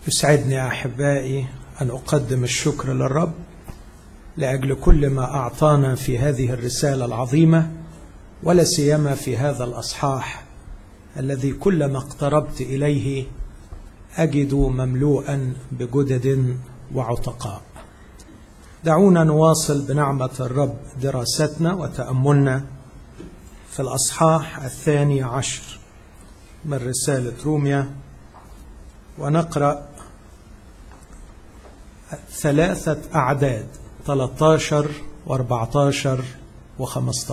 يسعدني احبائي ان اقدم الشكر للرب لاجل كل ما اعطانا في هذه الرساله العظيمه ولا سيما في هذا الاصحاح الذي كلما اقتربت اليه اجد مملوءا بجدد وعتقاء دعونا نواصل بنعمه الرب دراستنا وتاملنا في الاصحاح الثاني عشر من رساله روميا ونقرا ثلاثه اعداد 13 و14 و15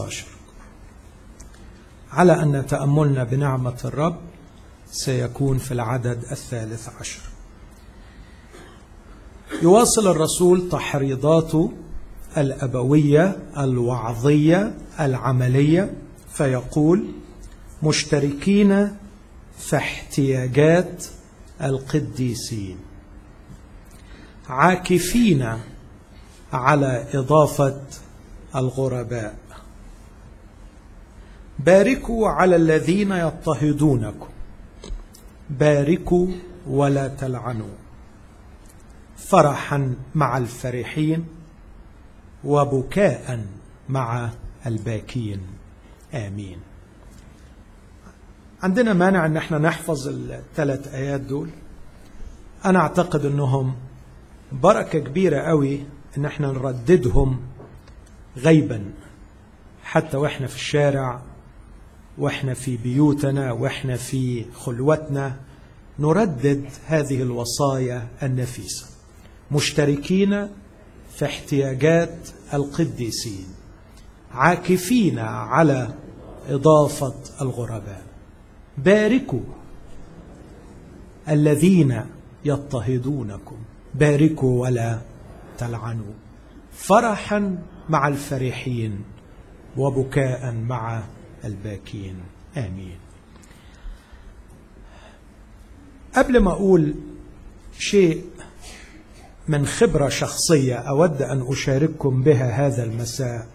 على ان تاملنا بنعمه الرب سيكون في العدد الثالث عشر يواصل الرسول تحريضاته الابويه الوعظيه العمليه فيقول مشتركين في احتياجات القديسين عاكفين على اضافه الغرباء باركوا على الذين يضطهدونكم باركوا ولا تلعنوا فرحا مع الفرحين وبكاء مع الباكين امين عندنا مانع ان احنا نحفظ الثلاث ايات دول انا اعتقد انهم بركه كبيره قوي ان احنا نرددهم غيبا حتى واحنا في الشارع واحنا في بيوتنا واحنا في خلوتنا نردد هذه الوصايا النفيسه مشتركين في احتياجات القديسين عاكفين على اضافه الغرباء باركوا الذين يضطهدونكم باركوا ولا تلعنوا فرحا مع الفرحين وبكاء مع الباكين امين قبل ما اقول شيء من خبره شخصيه اود ان اشارككم بها هذا المساء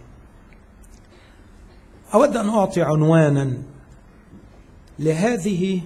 اود ان اعطي عنوانا لهذه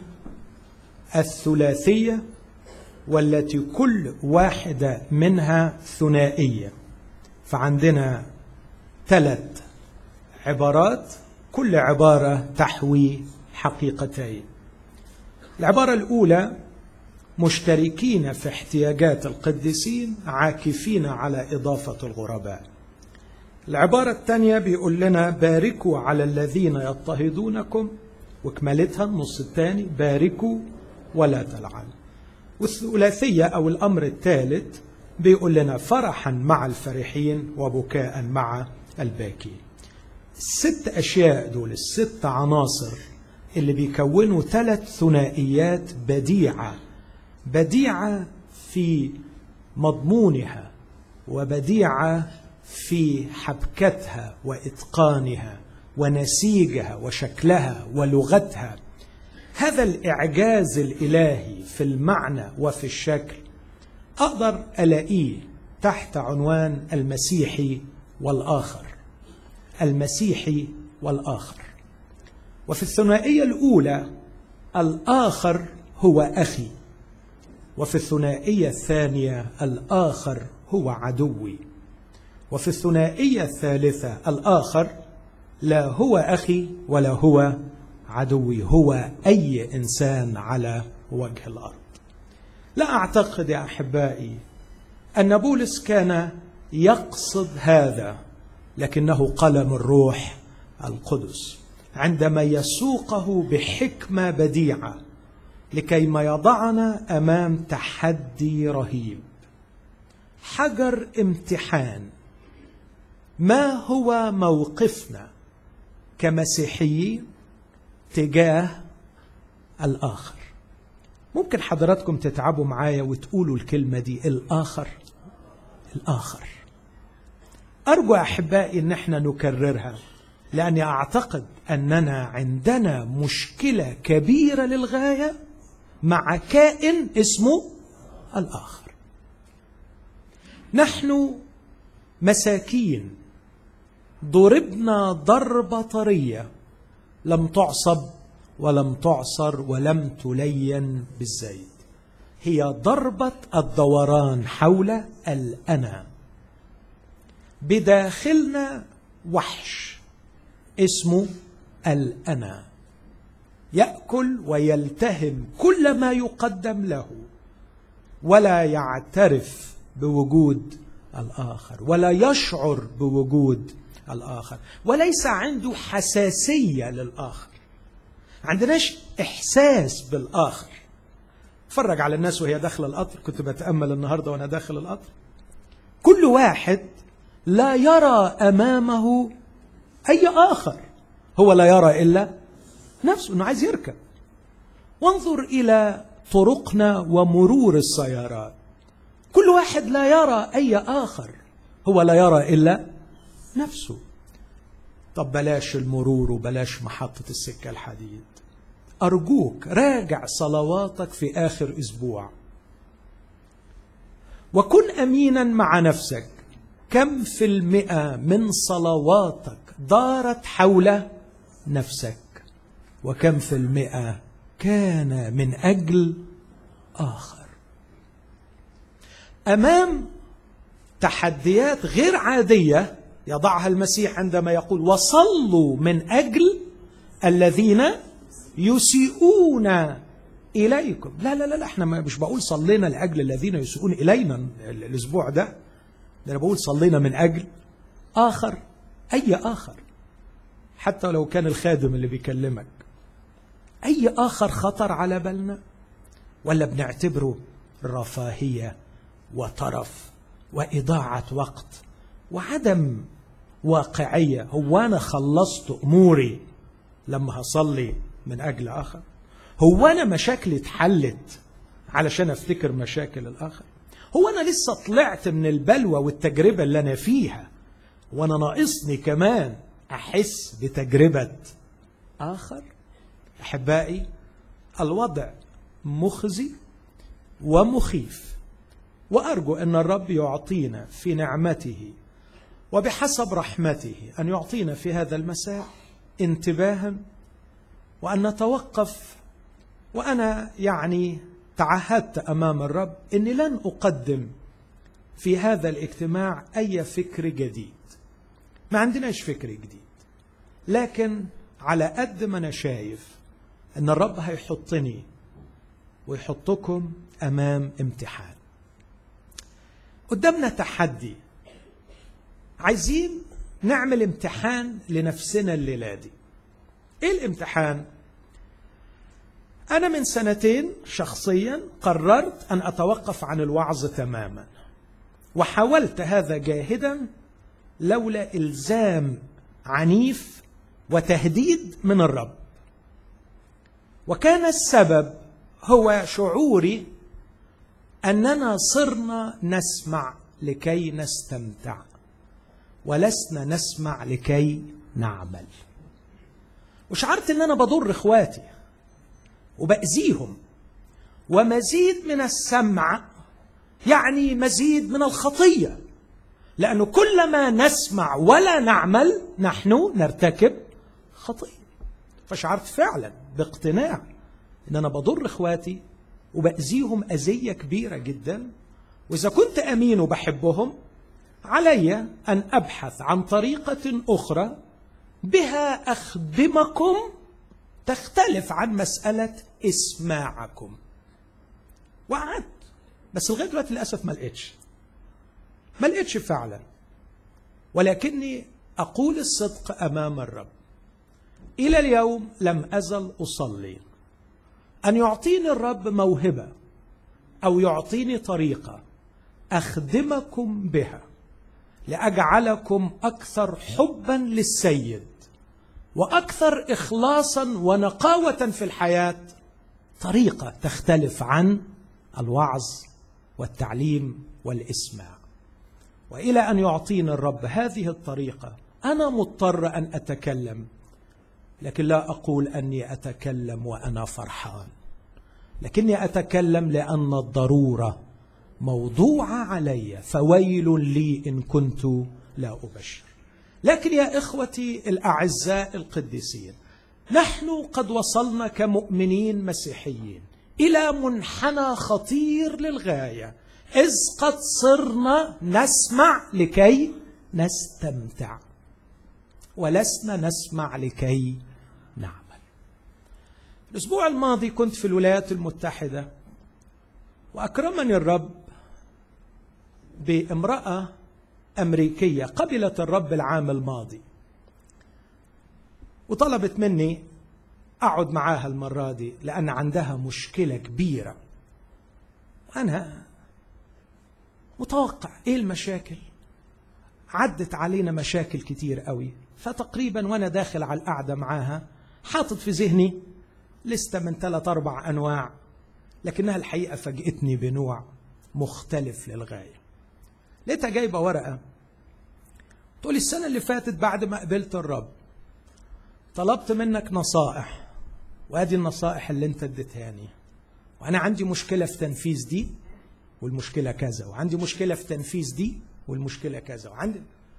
الثلاثيه والتي كل واحده منها ثنائيه فعندنا ثلاث عبارات كل عباره تحوي حقيقتين العباره الاولى مشتركين في احتياجات القديسين عاكفين على اضافه الغرباء العباره الثانيه بيقول لنا باركوا على الذين يضطهدونكم وكملتها النص الثاني باركوا ولا تلعنوا والثلاثيه او الامر الثالث بيقول لنا فرحا مع الفرحين وبكاء مع الباكين الست اشياء دول الست عناصر اللي بيكونوا ثلاث ثنائيات بديعه بديعه في مضمونها وبديعه في حبكتها واتقانها ونسيجها وشكلها ولغتها هذا الاعجاز الالهي في المعنى وفي الشكل اقدر الاقيه تحت عنوان المسيحي والاخر المسيحي والاخر وفي الثنائيه الاولى الاخر هو اخي وفي الثنائيه الثانيه الاخر هو عدوي وفي الثنائيه الثالثه الاخر لا هو اخي ولا هو عدوي هو اي انسان على وجه الارض لا اعتقد يا احبائي ان بولس كان يقصد هذا لكنه قلم الروح القدس عندما يسوقه بحكمه بديعه لكي ما يضعنا امام تحدي رهيب حجر امتحان ما هو موقفنا كمسيحيين تجاه الاخر ممكن حضراتكم تتعبوا معايا وتقولوا الكلمه دي الاخر الاخر ارجو احبائي ان احنا نكررها لاني اعتقد اننا عندنا مشكله كبيره للغايه مع كائن اسمه الاخر نحن مساكين ضربنا ضربه طريه لم تعصب ولم تعصر ولم تلين بالزيت هي ضربه الدوران حول الانا بداخلنا وحش اسمه الانا ياكل ويلتهم كل ما يقدم له ولا يعترف بوجود الاخر ولا يشعر بوجود الاخر وليس عنده حساسيه للاخر عندناش احساس بالاخر اتفرج على الناس وهي داخله القطر كنت بتامل النهارده وانا داخل القطر كل واحد لا يرى امامه اي اخر هو لا يرى الا نفسه انه عايز يركب وانظر الى طرقنا ومرور السيارات كل واحد لا يرى اي اخر هو لا يرى الا نفسه طب بلاش المرور وبلاش محطه السكه الحديد ارجوك راجع صلواتك في اخر اسبوع وكن امينا مع نفسك كم في المئه من صلواتك دارت حول نفسك وكم في المئه كان من اجل اخر امام تحديات غير عاديه يضعها المسيح عندما يقول وصلوا من اجل الذين يسيئون اليكم لا لا لا, لا احنا مش بقول صلينا لاجل الذين يسيئون الينا الاسبوع ده ده انا بقول صلينا من اجل اخر اي اخر حتى لو كان الخادم اللي بيكلمك اي اخر خطر على بالنا ولا بنعتبره رفاهيه وترف واضاعه وقت وعدم واقعيه هو انا خلصت اموري لما هصلي من اجل اخر هو انا مشاكلي اتحلت علشان افتكر مشاكل الاخر هو انا لسه طلعت من البلوى والتجربه اللي انا فيها وانا ناقصني كمان احس بتجربه اخر احبائي الوضع مخزي ومخيف وارجو ان الرب يعطينا في نعمته وبحسب رحمته ان يعطينا في هذا المساء انتباها وان نتوقف وانا يعني تعهدت امام الرب اني لن اقدم في هذا الاجتماع اي فكر جديد ما عندناش فكر جديد لكن على قد ما انا شايف ان الرب هيحطني ويحطكم امام امتحان قدامنا تحدي عايزين نعمل امتحان لنفسنا الليله دي ايه الامتحان انا من سنتين شخصيا قررت ان اتوقف عن الوعظ تماما وحاولت هذا جاهدا لولا الزام عنيف وتهديد من الرب وكان السبب هو شعوري اننا صرنا نسمع لكي نستمتع ولسنا نسمع لكي نعمل وشعرت ان انا بضر اخواتي وباذيهم ومزيد من السمع يعني مزيد من الخطيه لانه كلما نسمع ولا نعمل نحن نرتكب خطيه فشعرت فعلا باقتناع ان انا بضر اخواتي وباذيهم اذيه كبيره جدا واذا كنت امين وبحبهم علي ان ابحث عن طريقه اخرى بها اخدمكم تختلف عن مساله اسماعكم وقعدت بس لغايه دلوقتي للاسف ما لقيتش ما لقيتش فعلا ولكني اقول الصدق امام الرب الى اليوم لم ازل اصلي ان يعطيني الرب موهبه او يعطيني طريقه اخدمكم بها لاجعلكم اكثر حبا للسيد واكثر اخلاصا ونقاوه في الحياه طريقه تختلف عن الوعظ والتعليم والاسماع والى ان يعطيني الرب هذه الطريقه انا مضطر ان اتكلم لكن لا اقول اني اتكلم وانا فرحان لكني اتكلم لان الضروره موضوعه علي فويل لي ان كنت لا ابشر لكن يا اخوتي الاعزاء القديسين نحن قد وصلنا كمؤمنين مسيحيين الى منحنى خطير للغايه اذ قد صرنا نسمع لكي نستمتع ولسنا نسمع لكي نعمل الاسبوع الماضي كنت في الولايات المتحده واكرمني الرب بامراه امريكيه قبلت الرب العام الماضي وطلبت مني اقعد معاها المره دي لان عندها مشكله كبيره انا متوقع ايه المشاكل عدت علينا مشاكل كتير قوي فتقريبا وانا داخل على القعده معاها حاطط في ذهني لستة من ثلاث أربع أنواع لكنها الحقيقة فاجئتني بنوع مختلف للغاية لقيتها جايبة ورقة تقولي السنة اللي فاتت بعد ما قبلت الرب طلبت منك نصائح وادي النصائح اللي انت اديتهاني وانا عندي مشكلة في تنفيذ دي والمشكلة كذا وعندي مشكلة في تنفيذ دي والمشكلة كذا وعندي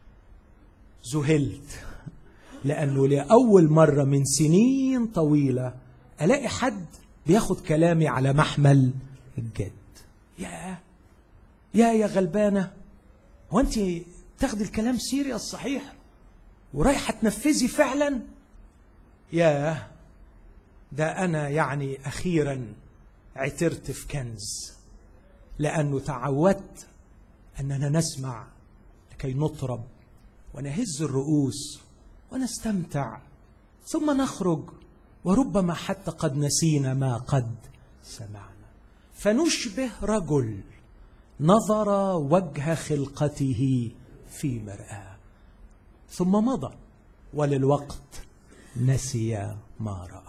ذهلت لأنه لأول مرة من سنين طويلة ألاقي حد بياخد كلامي على محمل الجد يا يا يا غلبانة هو أنت تاخدي الكلام سيريس صحيح ورايحة تنفذي فعلا يا ده أنا يعني أخيرا عثرت في كنز لأنه تعودت أننا نسمع لكي نطرب ونهز الرؤوس ونستمتع ثم نخرج وربما حتى قد نسينا ما قد سمعنا فنشبه رجل نظر وجه خلقته في مرآة ثم مضى وللوقت نسي ما رأى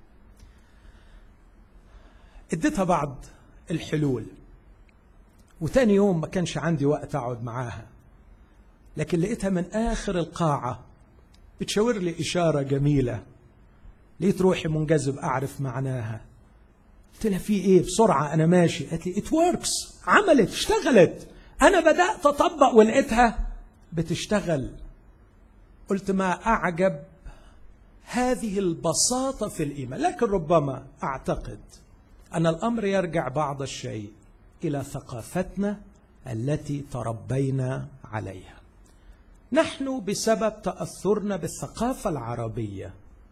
اديتها بعض الحلول وتاني يوم ما كانش عندي وقت اقعد معاها لكن لقيتها من اخر القاعه بتشاور لي اشاره جميله لقيت روحي منجذب اعرف معناها قلت لها في ايه بسرعه انا ماشي قالت لي ات وركس عملت اشتغلت انا بدات اطبق ولقيتها بتشتغل قلت ما اعجب هذه البساطه في الايمان لكن ربما اعتقد ان الامر يرجع بعض الشيء الى ثقافتنا التي تربينا عليها نحن بسبب تاثرنا بالثقافه العربيه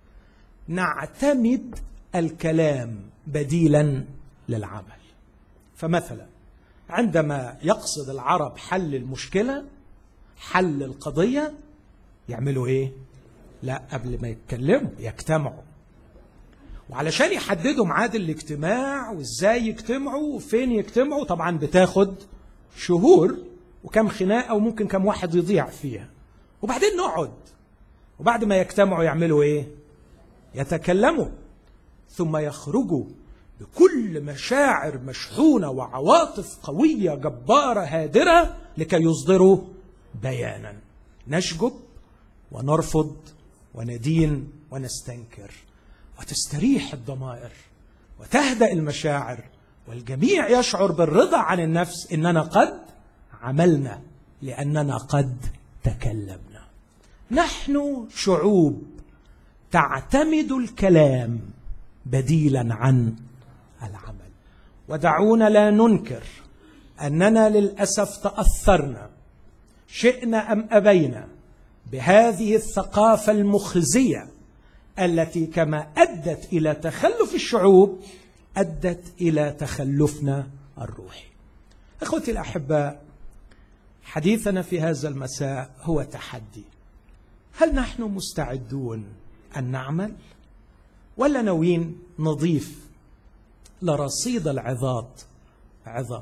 نعتمد الكلام بديلا للعمل فمثلا عندما يقصد العرب حل المشكله حل القضيه يعملوا ايه لا قبل ما يتكلموا يجتمعوا وعلشان يحددوا ميعاد الاجتماع وازاي يجتمعوا وفين يجتمعوا طبعا بتاخد شهور وكم خناقه وممكن كم واحد يضيع فيها وبعدين نقعد وبعد ما يجتمعوا يعملوا ايه يتكلموا ثم يخرجوا بكل مشاعر مشحونه وعواطف قويه جباره هادره لكي يصدروا بيانا نشجب ونرفض وندين ونستنكر وتستريح الضمائر وتهدا المشاعر والجميع يشعر بالرضا عن النفس اننا قد عملنا لاننا قد تكلمنا نحن شعوب تعتمد الكلام بديلا عن العمل ودعونا لا ننكر اننا للاسف تاثرنا شئنا ام ابينا بهذه الثقافه المخزيه التي كما ادت الى تخلف الشعوب ادت الى تخلفنا الروحي اخوتي الاحباء حديثنا في هذا المساء هو تحدي هل نحن مستعدون ان نعمل ولا ناويين نضيف لرصيد العظات عظه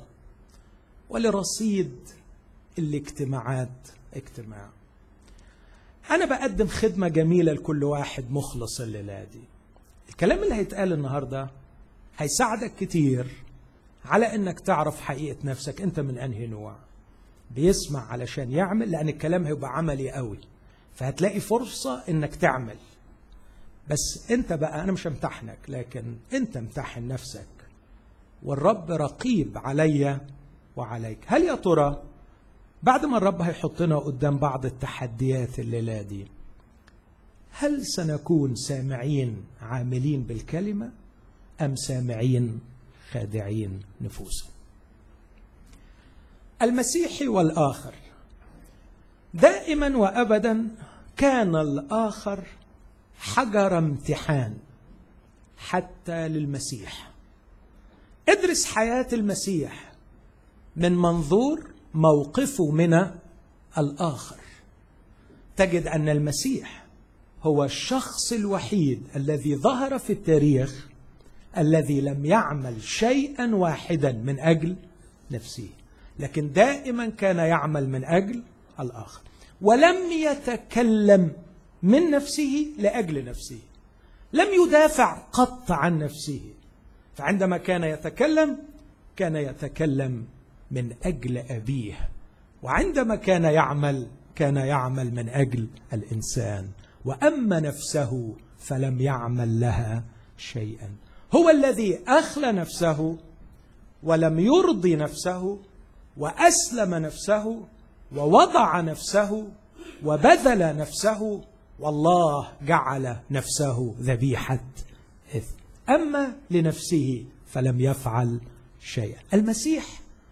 ولرصيد الاجتماعات اجتماع أنا بقدم خدمة جميلة لكل واحد مخلص الليلة دي الكلام اللي هيتقال النهاردة هيساعدك كتير على انك تعرف حقيقة نفسك انت من انهي نوع بيسمع علشان يعمل لان الكلام هيبقى عملي قوي فهتلاقي فرصة انك تعمل بس انت بقى انا مش همتحنك لكن انت امتحن نفسك والرب رقيب عليا وعليك هل يا ترى بعد ما الرب هيحطنا قدام بعض التحديات الليلة دي هل سنكون سامعين عاملين بالكلمة أم سامعين خادعين نفوسهم المسيحي والاخر دائما وابدا كان الاخر حجر امتحان حتى للمسيح ادرس حياه المسيح من منظور موقفه من الاخر تجد ان المسيح هو الشخص الوحيد الذي ظهر في التاريخ الذي لم يعمل شيئا واحدا من اجل نفسه لكن دائما كان يعمل من اجل الاخر ولم يتكلم من نفسه لاجل نفسه لم يدافع قط عن نفسه فعندما كان يتكلم كان يتكلم من اجل ابيه وعندما كان يعمل كان يعمل من اجل الانسان واما نفسه فلم يعمل لها شيئا هو الذي اخلى نفسه ولم يرضي نفسه واسلم نفسه ووضع نفسه وبذل نفسه والله جعل نفسه ذبيحه اثم اما لنفسه فلم يفعل شيئا المسيح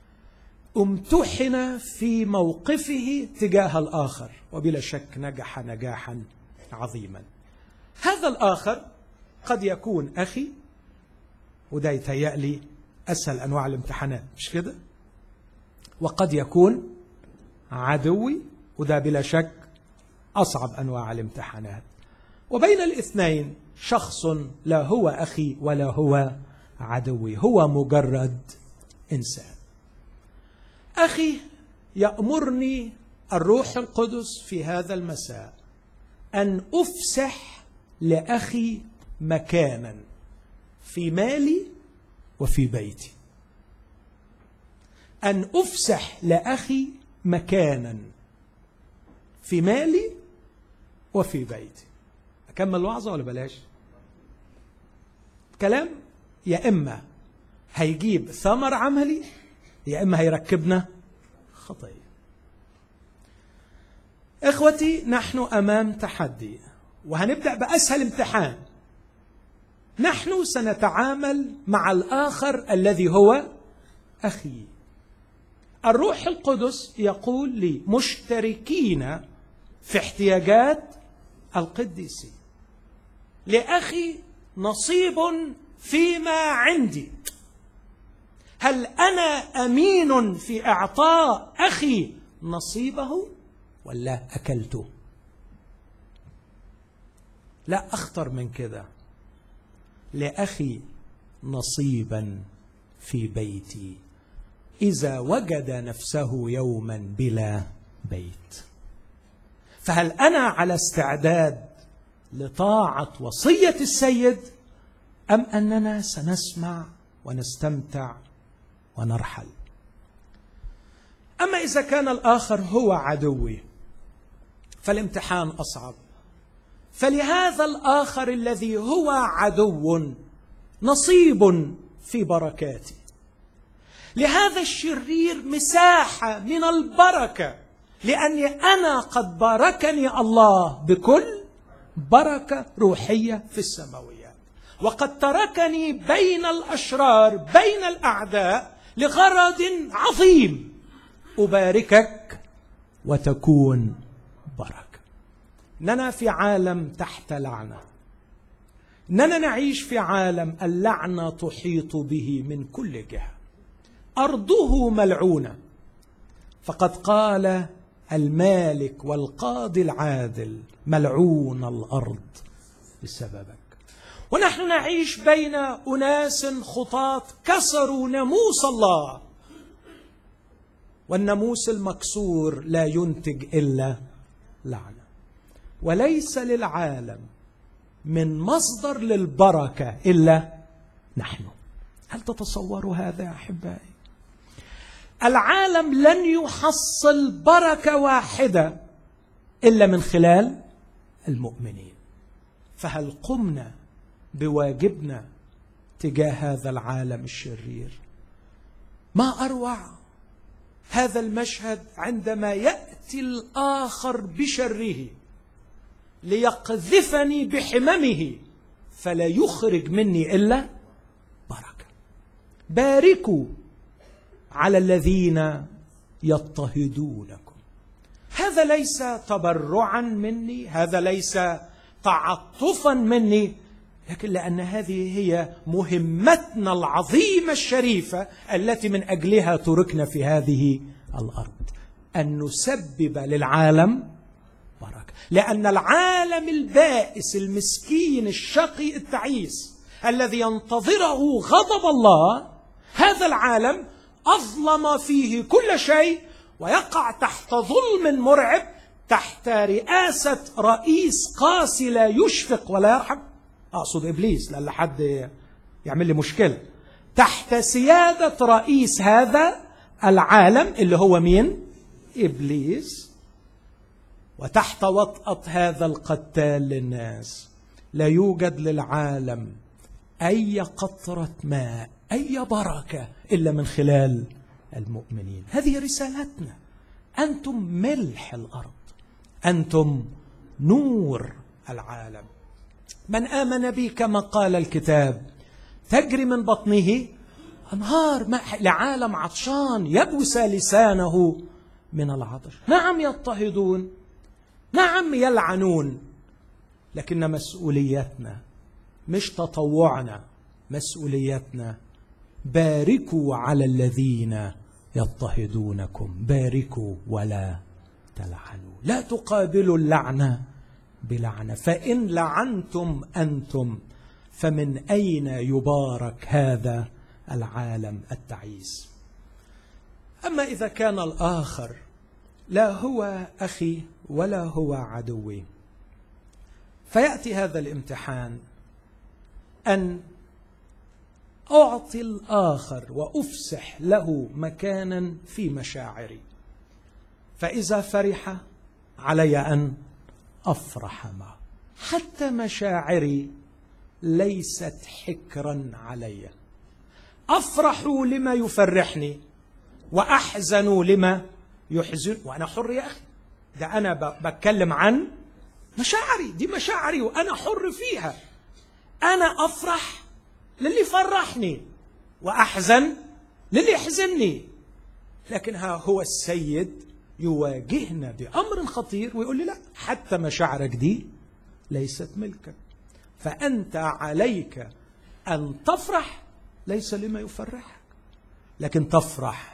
امتحن في موقفه تجاه الاخر وبلا شك نجح نجاحا عظيما هذا الاخر قد يكون اخي وده يتهيألي اسهل انواع الامتحانات مش كده وقد يكون عدوي وده بلا شك اصعب انواع الامتحانات وبين الاثنين شخص لا هو اخي ولا هو عدوي هو مجرد انسان اخي يامرني الروح القدس في هذا المساء ان افسح لاخي مكانا في مالي وفي بيتي ان افسح لاخي مكانا في مالي وفي بيتي اكمل الوعظه ولا بلاش كلام يا اما هيجيب ثمر عملي يا اما هيركبنا خطيه اخوتي نحن امام تحدي وهنبدا باسهل امتحان نحن سنتعامل مع الاخر الذي هو اخي الروح القدس يقول لي مشتركين في احتياجات القديسين لاخي نصيب فيما عندي هل انا امين في اعطاء اخي نصيبه ولا اكلته لا اخطر من كده لاخي نصيبا في بيتي اذا وجد نفسه يوما بلا بيت فهل انا على استعداد لطاعه وصيه السيد ام اننا سنسمع ونستمتع ونرحل اما اذا كان الاخر هو عدوي فالامتحان اصعب فلهذا الاخر الذي هو عدو نصيب في بركاتي لهذا الشرير مساحه من البركه لاني انا قد باركني الله بكل بركه روحيه في السماويات وقد تركني بين الاشرار بين الاعداء لغرض عظيم اباركك وتكون بركه اننا في عالم تحت لعنه اننا نعيش في عالم اللعنه تحيط به من كل جهه ارضه ملعونه فقد قال المالك والقاضي العادل ملعون الارض بسببك ونحن نعيش بين اناس خطاة كسروا ناموس الله والناموس المكسور لا ينتج الا لعنه وليس للعالم من مصدر للبركه الا نحن هل تتصوروا هذا يا احبائي العالم لن يحصل بركه واحده الا من خلال المؤمنين فهل قمنا بواجبنا تجاه هذا العالم الشرير ما اروع هذا المشهد عندما ياتي الاخر بشره ليقذفني بحممه فلا يخرج مني الا بركه باركوا على الذين يضطهدونكم هذا ليس تبرعا مني هذا ليس تعطفا مني لكن لان هذه هي مهمتنا العظيمه الشريفه التي من اجلها تركنا في هذه الارض ان نسبب للعالم بركه لان العالم البائس المسكين الشقي التعيس الذي ينتظره غضب الله هذا العالم اظلم فيه كل شيء ويقع تحت ظلم مرعب تحت رئاسه رئيس قاسي لا يشفق ولا يرحم اقصد ابليس لأن حد يعمل لي مشكله تحت سياده رئيس هذا العالم اللي هو مين ابليس وتحت وطأة هذا القتال للناس لا يوجد للعالم اي قطره ماء اي بركه الا من خلال المؤمنين هذه رسالتنا انتم ملح الارض انتم نور العالم من امن بي كما قال الكتاب تجري من بطنه انهار ماء لعالم عطشان يبوس لسانه من العطش نعم يضطهدون نعم يلعنون لكن مسؤوليتنا مش تطوعنا مسؤوليتنا باركوا على الذين يضطهدونكم باركوا ولا تلعنوا لا تقابلوا اللعنه بلعنه فان لعنتم انتم فمن اين يبارك هذا العالم التعيس اما اذا كان الاخر لا هو اخي ولا هو عدوي فياتي هذا الامتحان ان اعطي الاخر وافسح له مكانا في مشاعري فاذا فرح علي ان افرح معه حتى مشاعري ليست حكرا علي افرح لما يفرحني واحزن لما يحزن وانا حر يا اخي ده انا بتكلم عن مشاعري دي مشاعري وانا حر فيها انا افرح للي يفرحني واحزن للي يحزنني لكن ها هو السيد يواجهنا بامر خطير ويقول لي لا حتى مشاعرك دي ليست ملكك فانت عليك ان تفرح ليس لما يفرحك لكن تفرح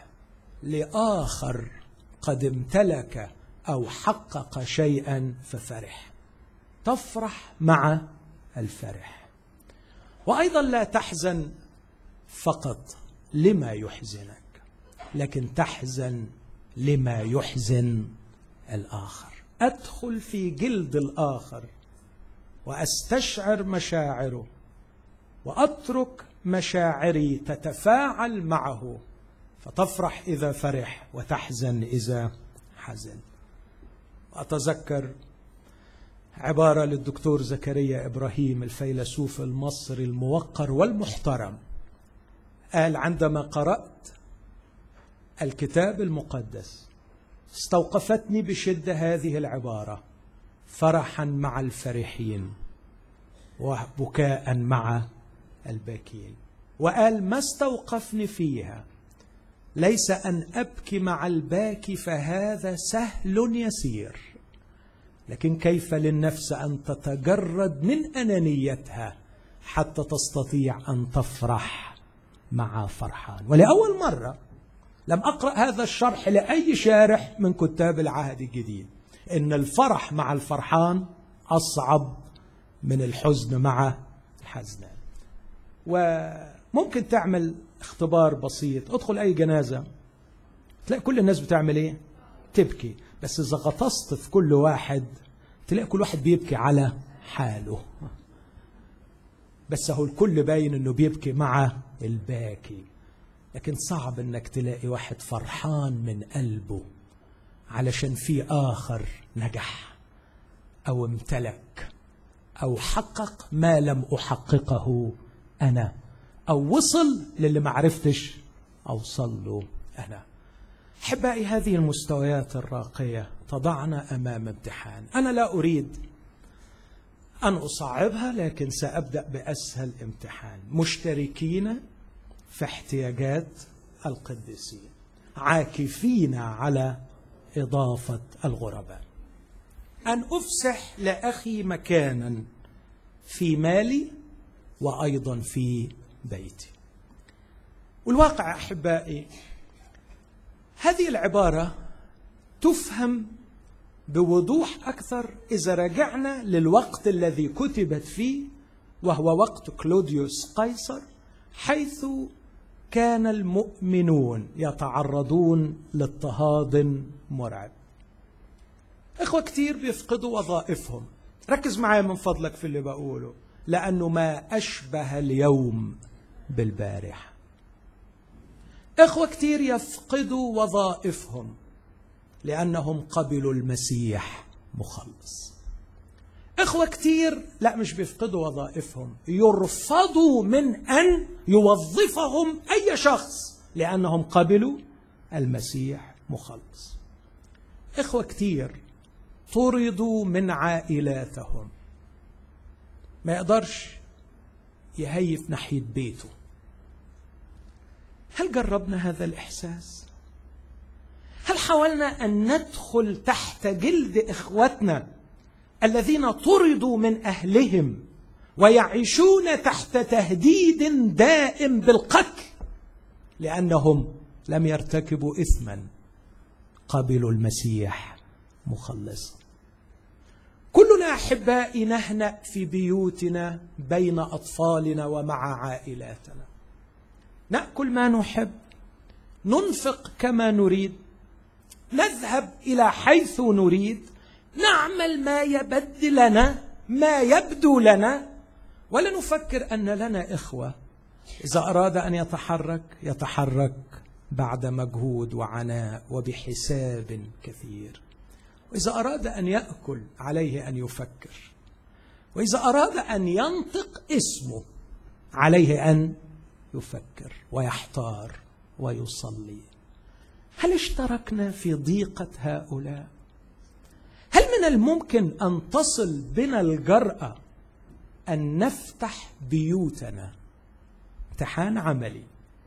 لاخر قد امتلك او حقق شيئا ففرح تفرح مع الفرح وايضا لا تحزن فقط لما يحزنك لكن تحزن لما يحزن الاخر ادخل في جلد الاخر واستشعر مشاعره واترك مشاعري تتفاعل معه فتفرح اذا فرح وتحزن اذا حزن اتذكر عباره للدكتور زكريا ابراهيم الفيلسوف المصري الموقر والمحترم قال عندما قرات الكتاب المقدس استوقفتني بشده هذه العباره فرحا مع الفرحين وبكاء مع الباكين وقال ما استوقفني فيها ليس ان ابكي مع الباكي فهذا سهل يسير لكن كيف للنفس ان تتجرد من انانيتها حتى تستطيع ان تفرح مع فرحان ولاول مره لم اقرا هذا الشرح لاي شارح من كتاب العهد الجديد ان الفرح مع الفرحان اصعب من الحزن مع الحزنان وممكن تعمل اختبار بسيط ادخل اي جنازه تلاقي كل الناس بتعمل ايه تبكي بس اذا غطست في كل واحد تلاقي كل واحد بيبكي على حاله بس هو الكل باين انه بيبكي مع الباكي لكن صعب انك تلاقي واحد فرحان من قلبه علشان في اخر نجح او امتلك او حقق ما لم احققه انا او وصل للي ما عرفتش اوصل له انا احبائي هذه المستويات الراقيه تضعنا امام امتحان انا لا اريد ان اصعبها لكن سابدا باسهل امتحان مشتركين في احتياجات القديسين عاكفين على اضافه الغرباء ان افسح لاخي مكانا في مالي وايضا في بيتي والواقع احبائي هذه العباره تفهم بوضوح اكثر اذا رجعنا للوقت الذي كتبت فيه وهو وقت كلوديوس قيصر حيث كان المؤمنون يتعرضون لاضطهاد مرعب اخوه كتير بيفقدوا وظائفهم ركز معايا من فضلك في اللي بقوله لانه ما اشبه اليوم بالبارحه اخوه كتير يفقدوا وظائفهم لانهم قبلوا المسيح مخلص اخوه كتير لا مش بيفقدوا وظائفهم يرفضوا من ان يوظفهم اي شخص لانهم قبلوا المسيح مخلص اخوه كتير طردوا من عائلاتهم ما يقدرش يهيف ناحيه بيته هل جربنا هذا الاحساس هل حاولنا ان ندخل تحت جلد اخوتنا الذين طردوا من اهلهم ويعيشون تحت تهديد دائم بالقتل لانهم لم يرتكبوا اثما قبلوا المسيح مخلصا كلنا احبائي نهنا في بيوتنا بين اطفالنا ومع عائلاتنا ناكل ما نحب ننفق كما نريد نذهب الى حيث نريد نعمل ما يبد لنا ما يبدو لنا ولا نفكر ان لنا اخوه اذا اراد ان يتحرك يتحرك بعد مجهود وعناء وبحساب كثير واذا اراد ان ياكل عليه ان يفكر واذا اراد ان ينطق اسمه عليه ان يفكر ويحتار ويصلي هل اشتركنا في ضيقه هؤلاء هل من الممكن ان تصل بنا الجراه ان نفتح بيوتنا امتحان عملي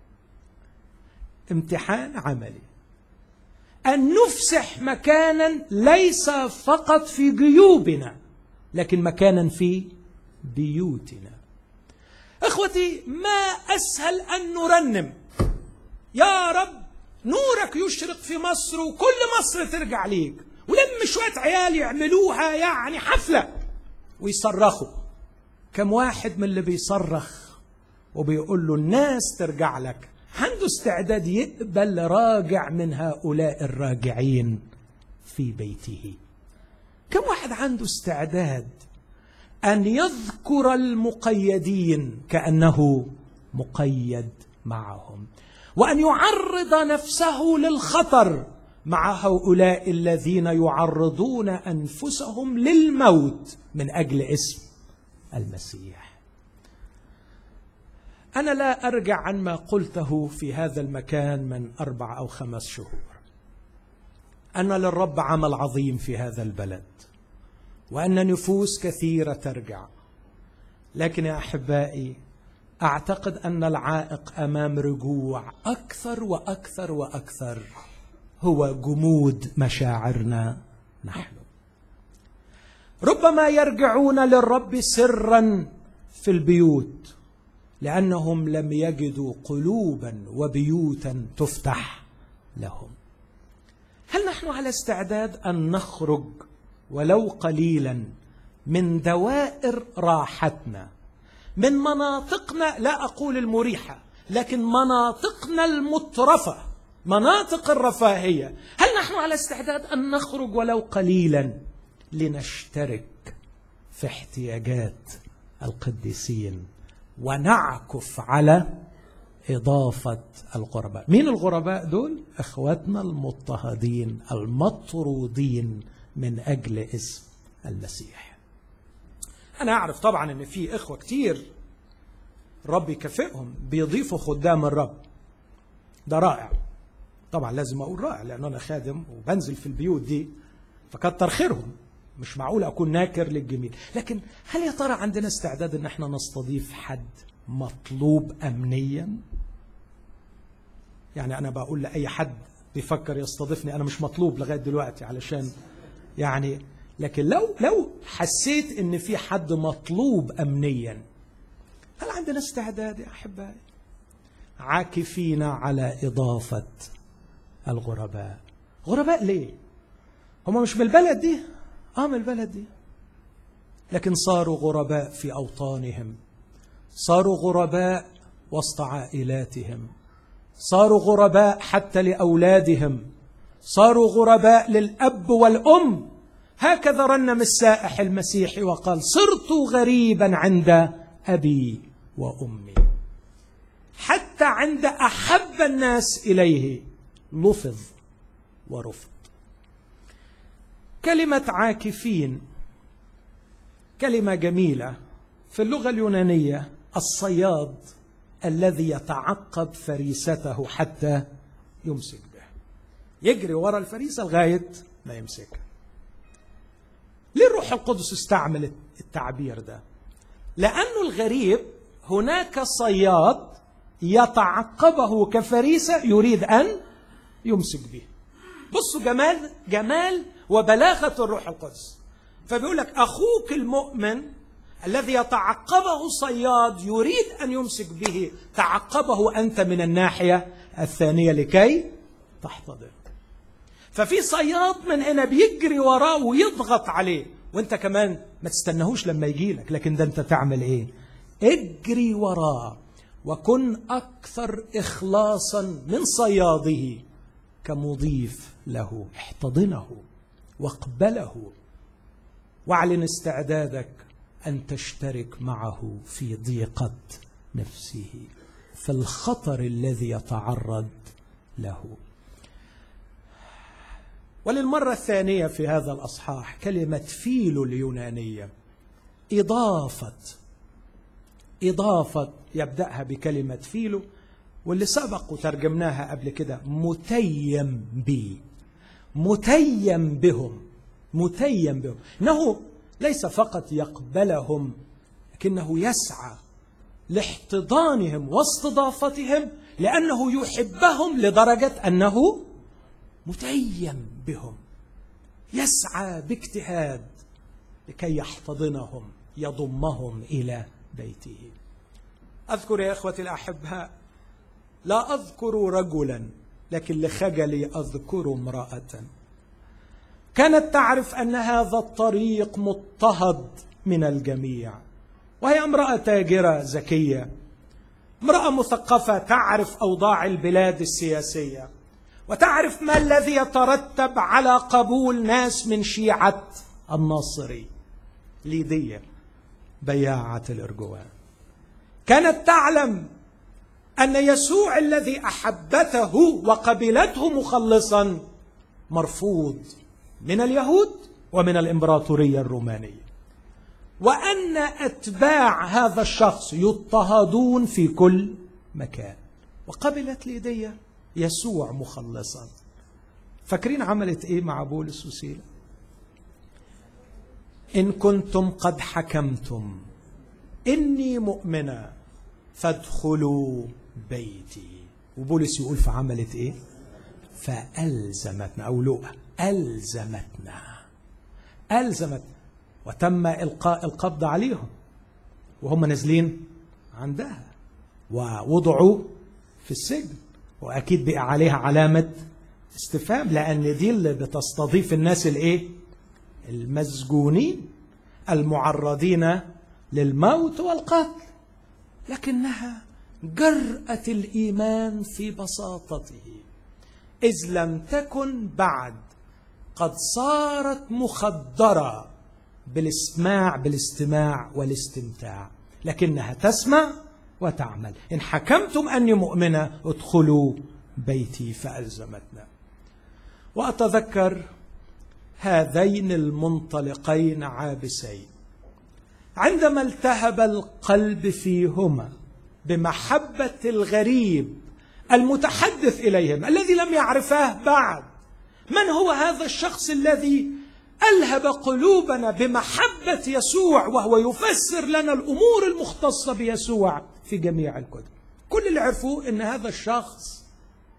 امتحان عملي ان نفسح مكانا ليس فقط في جيوبنا لكن مكانا في بيوتنا اخوتي ما اسهل ان نرنم يا رب نورك يشرق في مصر وكل مصر ترجع ليك ولم شويه عيال يعملوها يعني حفله ويصرخوا كم واحد من اللي بيصرخ وبيقول له الناس ترجع لك عنده استعداد يقبل راجع من هؤلاء الراجعين في بيته كم واحد عنده استعداد ان يذكر المقيدين كانه مقيد معهم وان يعرض نفسه للخطر مع هؤلاء الذين يعرضون انفسهم للموت من اجل اسم المسيح انا لا ارجع عن ما قلته في هذا المكان من اربع او خمس شهور ان للرب عمل عظيم في هذا البلد وان نفوس كثيره ترجع لكن يا احبائي اعتقد ان العائق امام رجوع اكثر واكثر واكثر هو جمود مشاعرنا نحن ربما يرجعون للرب سرا في البيوت لانهم لم يجدوا قلوبا وبيوتا تفتح لهم هل نحن على استعداد ان نخرج ولو قليلا من دوائر راحتنا من مناطقنا لا اقول المريحه لكن مناطقنا المترفه مناطق الرفاهيه هل نحن على استعداد ان نخرج ولو قليلا لنشترك في احتياجات القديسين ونعكف على إضافة الغرباء مين الغرباء دول؟ إخواتنا المضطهدين المطرودين من أجل اسم المسيح أنا أعرف طبعا أن في إخوة كتير الرب يكافئهم بيضيفوا خدام الرب ده رائع طبعا لازم أقول رائع لأن أنا خادم وبنزل في البيوت دي فكتر خيرهم مش معقول اكون ناكر للجميل لكن هل يا ترى عندنا استعداد ان احنا نستضيف حد مطلوب امنيا يعني أنا بقول لأي حد بيفكر يستضيفني أنا مش مطلوب لغاية دلوقتي علشان يعني لكن لو لو حسيت إن في حد مطلوب أمنيا هل عندنا استعداد يا أحبائي عاكفين على إضافة الغرباء غرباء ليه هم مش من البلد دي اه من البلد دي لكن صاروا غرباء في اوطانهم صاروا غرباء وسط عائلاتهم صاروا غرباء حتى لاولادهم صاروا غرباء للاب والام هكذا رنم السائح المسيحي وقال صرت غريبا عند ابي وامي حتى عند احب الناس اليه لفظ ورفض كلمه عاكفين كلمه جميله في اللغه اليونانيه الصياد الذي يتعقب فريسته حتى يمسك به يجري ورا الفريسه لغايه ما يمسكها ليه الروح القدس استعمل التعبير ده لانه الغريب هناك صياد يتعقبه كفريسه يريد ان يمسك به بصوا جمال جمال وبلاغه الروح القدس فبيقول لك اخوك المؤمن الذي يتعقبه صياد يريد ان يمسك به تعقبه انت من الناحيه الثانيه لكي تحتضر ففي صياد من هنا بيجري وراه ويضغط عليه وانت كمان ما تستناهوش لما يجي لك لكن ده انت تعمل ايه اجري وراه وكن اكثر اخلاصا من صياده كمضيف له احتضنه واقبله واعلن استعدادك ان تشترك معه في ضيقه نفسه في الخطر الذي يتعرض له وللمره الثانيه في هذا الاصحاح كلمه فيلو اليونانيه اضافه اضافه يبداها بكلمه فيلو واللي سبق وترجمناها قبل كده متيم بي متيم بهم متيم بهم انه ليس فقط يقبلهم لكنه يسعى لاحتضانهم واستضافتهم لانه يحبهم لدرجه انه متيم بهم يسعى باجتهاد لكي يحتضنهم يضمهم الى بيته اذكر يا اخوتي الاحباء لا اذكر رجلا لكن لخجلي اذكر امراه كانت تعرف ان هذا الطريق مضطهد من الجميع وهي امراه تاجره ذكيه امراه مثقفه تعرف اوضاع البلاد السياسيه وتعرف ما الذي يترتب على قبول ناس من شيعه الناصري ليديه بياعه الارجوان كانت تعلم ان يسوع الذي احبته وقبلته مخلصا مرفوض من اليهود ومن الامبراطوريه الرومانيه وان اتباع هذا الشخص يضطهدون في كل مكان وقبلت ليديا يسوع مخلصا فاكرين عملت ايه مع بولس وسيله ان كنتم قد حكمتم اني مؤمنه فادخلوا بيتي وبولس يقول فعملت ايه فالزمتنا او لؤى الزمتنا الزمت وتم القاء القبض عليهم وهم نازلين عندها ووضعوا في السجن واكيد بقى عليها علامه استفهام لان دي اللي بتستضيف الناس الايه المسجونين المعرضين للموت والقتل لكنها جرأة الإيمان في بساطته إذ لم تكن بعد قد صارت مخدرة بالاسماع بالاستماع والاستمتاع لكنها تسمع وتعمل إن حكمتم أني مؤمنة ادخلوا بيتي فألزمتنا وأتذكر هذين المنطلقين عابسين عندما التهب القلب فيهما بمحبة الغريب المتحدث إليهم الذي لم يعرفاه بعد من هو هذا الشخص الذي ألهب قلوبنا بمحبة يسوع وهو يفسر لنا الأمور المختصة بيسوع في جميع الكتب كل اللي عرفوه أن هذا الشخص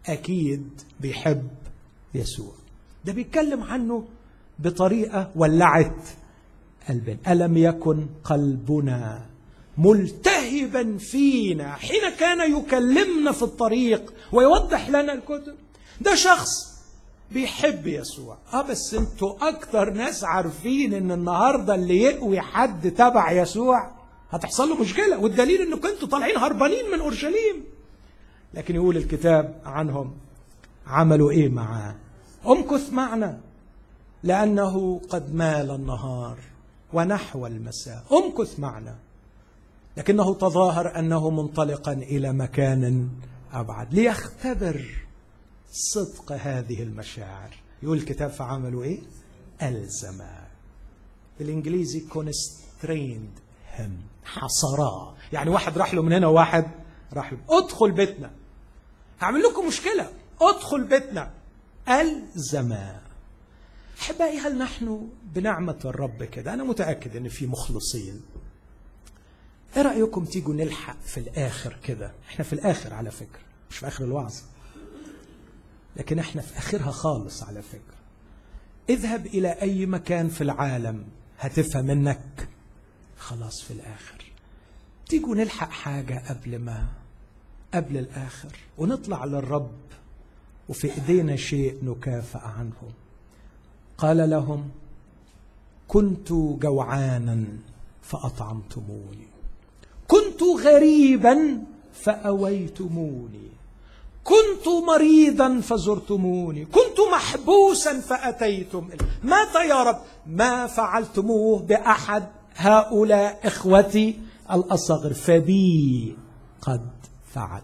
اكيد بيحب يسوع ده بيتكلم عنه بطريقه ولعت قلبنا الم يكن قلبنا ملتهبا فينا حين كان يكلمنا في الطريق ويوضح لنا الكتب ده شخص بيحب يسوع اه بس انتوا اكتر ناس عارفين ان النهارده اللي يقوي حد تبع يسوع هتحصل له مشكله والدليل انكم انتوا طالعين هربانين من اورشليم لكن يقول الكتاب عنهم عملوا ايه معاه امكث معنا لانه قد مال النهار ونحو المساء امكث معنا لكنه تظاهر انه منطلقا الى مكان ابعد ليختبر صدق هذه المشاعر يقول الكتاب فعملوا ايه الزم بالانجليزي constrained him حصراه يعني واحد راح له من هنا وواحد راح له ادخل بيتنا هعمل لكم مشكله ادخل بيتنا الزم احبائي هل نحن بنعمه الرب كده انا متاكد ان في مخلصين ايه رايكم تيجوا نلحق في الاخر كده احنا في الاخر على فكره مش في اخر الوعظ لكن احنا في اخرها خالص على فكره اذهب الى اي مكان في العالم هتفهم انك خلاص في الاخر تيجوا نلحق حاجه قبل ما قبل الاخر ونطلع للرب وفي ايدينا شيء نكافئ عنه قال لهم كنت جوعانا فاطعمتموني كنت غريبا فاويتموني كنت مريضا فزرتموني كنت محبوسا فاتيتم ماذا يا رب ما فعلتموه باحد هؤلاء اخوتي الاصغر فبي قد فعلت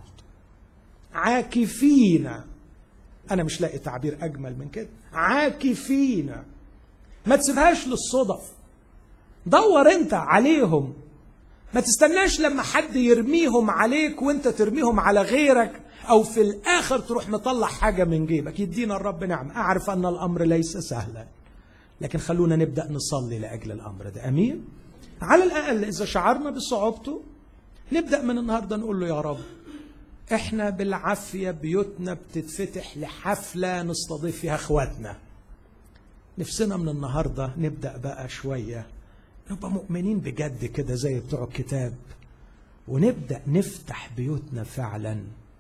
عاكفين انا مش لاقي تعبير اجمل من كده عاكفين ما تسيبهاش للصدف دور انت عليهم ما تستناش لما حد يرميهم عليك وانت ترميهم على غيرك او في الاخر تروح مطلع حاجه من جيبك يدينا الرب نعمه اعرف ان الامر ليس سهلا لكن خلونا نبدا نصلي لاجل الامر ده امين على الاقل اذا شعرنا بصعوبته نبدا من النهارده نقول له يا رب احنا بالعافيه بيوتنا بتتفتح لحفله نستضيف فيها اخواتنا نفسنا من النهارده نبدا بقى شويه نبقى مؤمنين بجد كده زي بتوع الكتاب ونبدا نفتح بيوتنا فعلا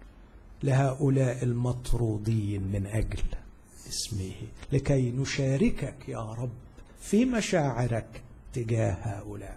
لهؤلاء المطرودين من اجل اسمه لكي نشاركك يا رب في مشاعرك تجاه هؤلاء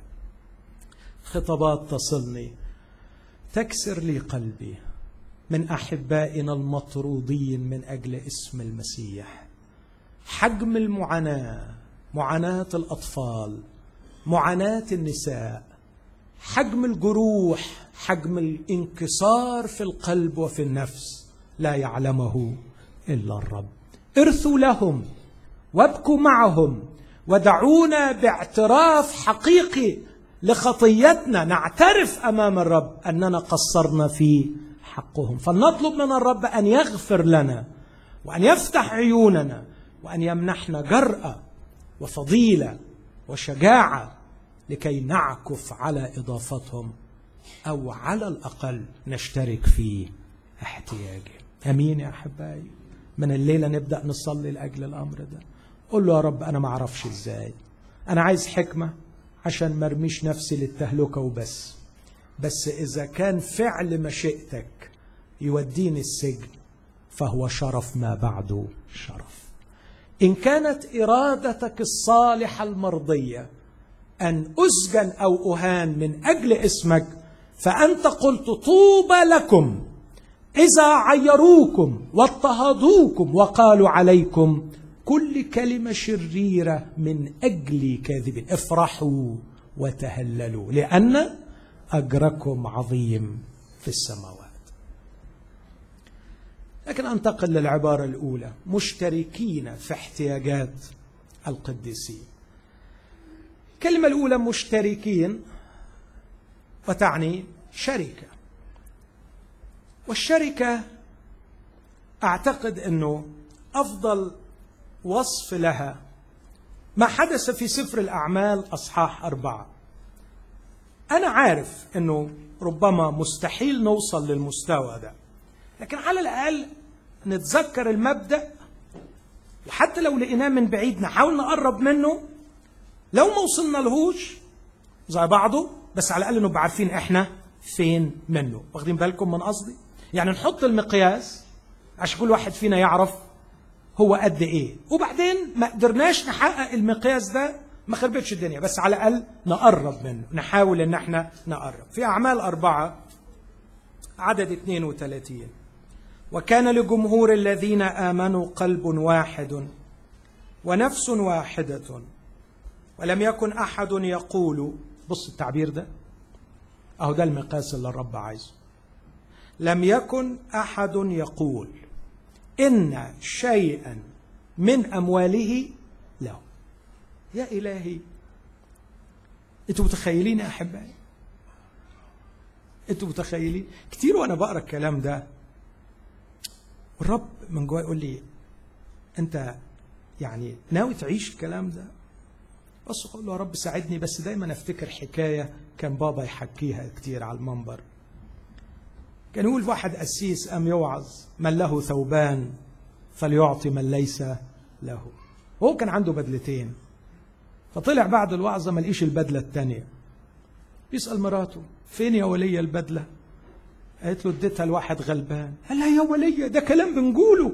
خطابات تصلني تكسر لي قلبي من احبائنا المطرودين من اجل اسم المسيح حجم المعاناه معاناه الاطفال معاناه النساء حجم الجروح حجم الانكسار في القلب وفي النفس لا يعلمه الا الرب ارثوا لهم وابكوا معهم ودعونا باعتراف حقيقي لخطيتنا نعترف امام الرب اننا قصرنا في حقهم فلنطلب من الرب ان يغفر لنا وان يفتح عيوننا وان يمنحنا جراه وفضيله وشجاعه لكي نعكف على اضافتهم او على الاقل نشترك في احتياجهم امين يا احبائي من الليله نبدا نصلي لاجل الامر ده قول له يا رب انا ما اعرفش ازاي انا عايز حكمه عشان ما ارميش نفسي للتهلكه وبس بس اذا كان فعل مشيئتك يوديني السجن فهو شرف ما بعده شرف ان كانت ارادتك الصالحه المرضيه ان اسجن او اهان من اجل اسمك فانت قلت طوبى لكم اذا عيروكم واضطهدوكم وقالوا عليكم كل كلمه شريره من اجل كاذبين افرحوا وتهللوا لان اجركم عظيم في السماوات لكن انتقل للعباره الاولى مشتركين في احتياجات القديسين الكلمه الاولى مشتركين وتعني شركه والشركه اعتقد انه افضل وصف لها ما حدث في سفر الاعمال اصحاح اربعه انا عارف انه ربما مستحيل نوصل للمستوى ده لكن على الاقل نتذكر المبدأ وحتى لو لقيناه من بعيد نحاول نقرب منه لو ما وصلنا لهوش زي بعضه بس على الأقل نبقى عارفين إحنا فين منه واخدين بالكم من قصدي يعني نحط المقياس عشان كل واحد فينا يعرف هو قد ايه وبعدين ما قدرناش نحقق المقياس ده ما خربتش الدنيا بس على الاقل نقرب منه نحاول ان احنا نقرب في اعمال اربعه عدد 32 وكان لجمهور الذين امنوا قلب واحد ونفس واحده ولم يكن احد يقول بص التعبير ده اهو ده المقياس اللي الرب عايزه لم يكن احد يقول ان شيئا من امواله له يا الهي انتوا متخيلين يا احبائي انتوا متخيلين كتير وانا بقرا الكلام ده الرب من جواي يقول لي انت يعني ناوي تعيش الكلام ده بس اقول له يا رب ساعدني بس دايما افتكر حكايه كان بابا يحكيها كتير على المنبر كان يقول واحد قسيس قام يوعظ من له ثوبان فليعطي من ليس له وهو كان عنده بدلتين فطلع بعد الوعظه ما لقيش البدله الثانيه يسال مراته فين يا وليه البدله قالت له اديتها لواحد غلبان قال لها يا وليه ده كلام بنقوله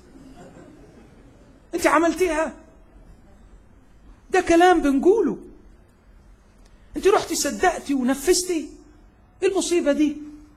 انت عملتيها ده كلام بنقوله انت رحتي صدقتي ونفذتي ايه المصيبه دي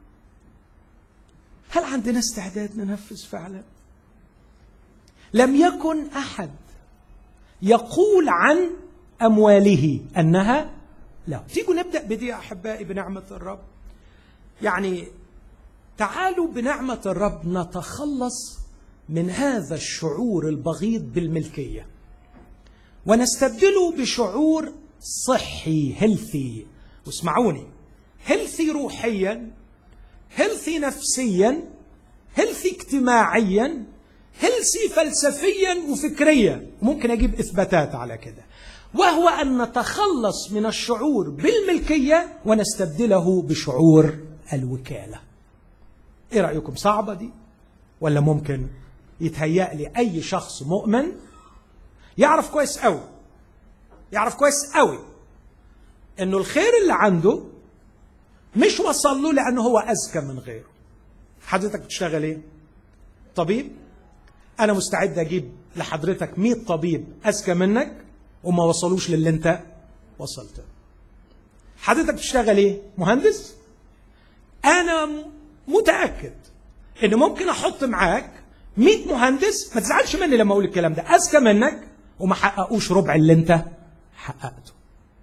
هل عندنا استعداد ننفذ فعلا لم يكن احد يقول عن امواله انها لا تيجوا نبدا بدي يا احبائي بنعمه الرب يعني تعالوا بنعمه الرب نتخلص من هذا الشعور البغيض بالملكيه ونستبدله بشعور صحي هيلثي واسمعوني هيلثي روحيا هيلثي نفسيا هيلثي اجتماعيا هيلثي فلسفيا وفكريا ممكن اجيب اثباتات على كده وهو ان نتخلص من الشعور بالملكيه ونستبدله بشعور الوكاله ايه رايكم صعبه دي ولا ممكن يتهيأ لي اي شخص مؤمن يعرف كويس قوي يعرف كويس قوي انه الخير اللي عنده مش وصل له لانه هو اذكى من غيره حضرتك بتشتغل ايه طبيب انا مستعد اجيب لحضرتك 100 طبيب اذكى منك وما وصلوش للي انت وصلت له حضرتك بتشتغل ايه مهندس انا متاكد ان ممكن احط معاك 100 مهندس ما تزعلش مني لما اقول الكلام ده اذكى منك وما حققوش ربع اللي انت حققته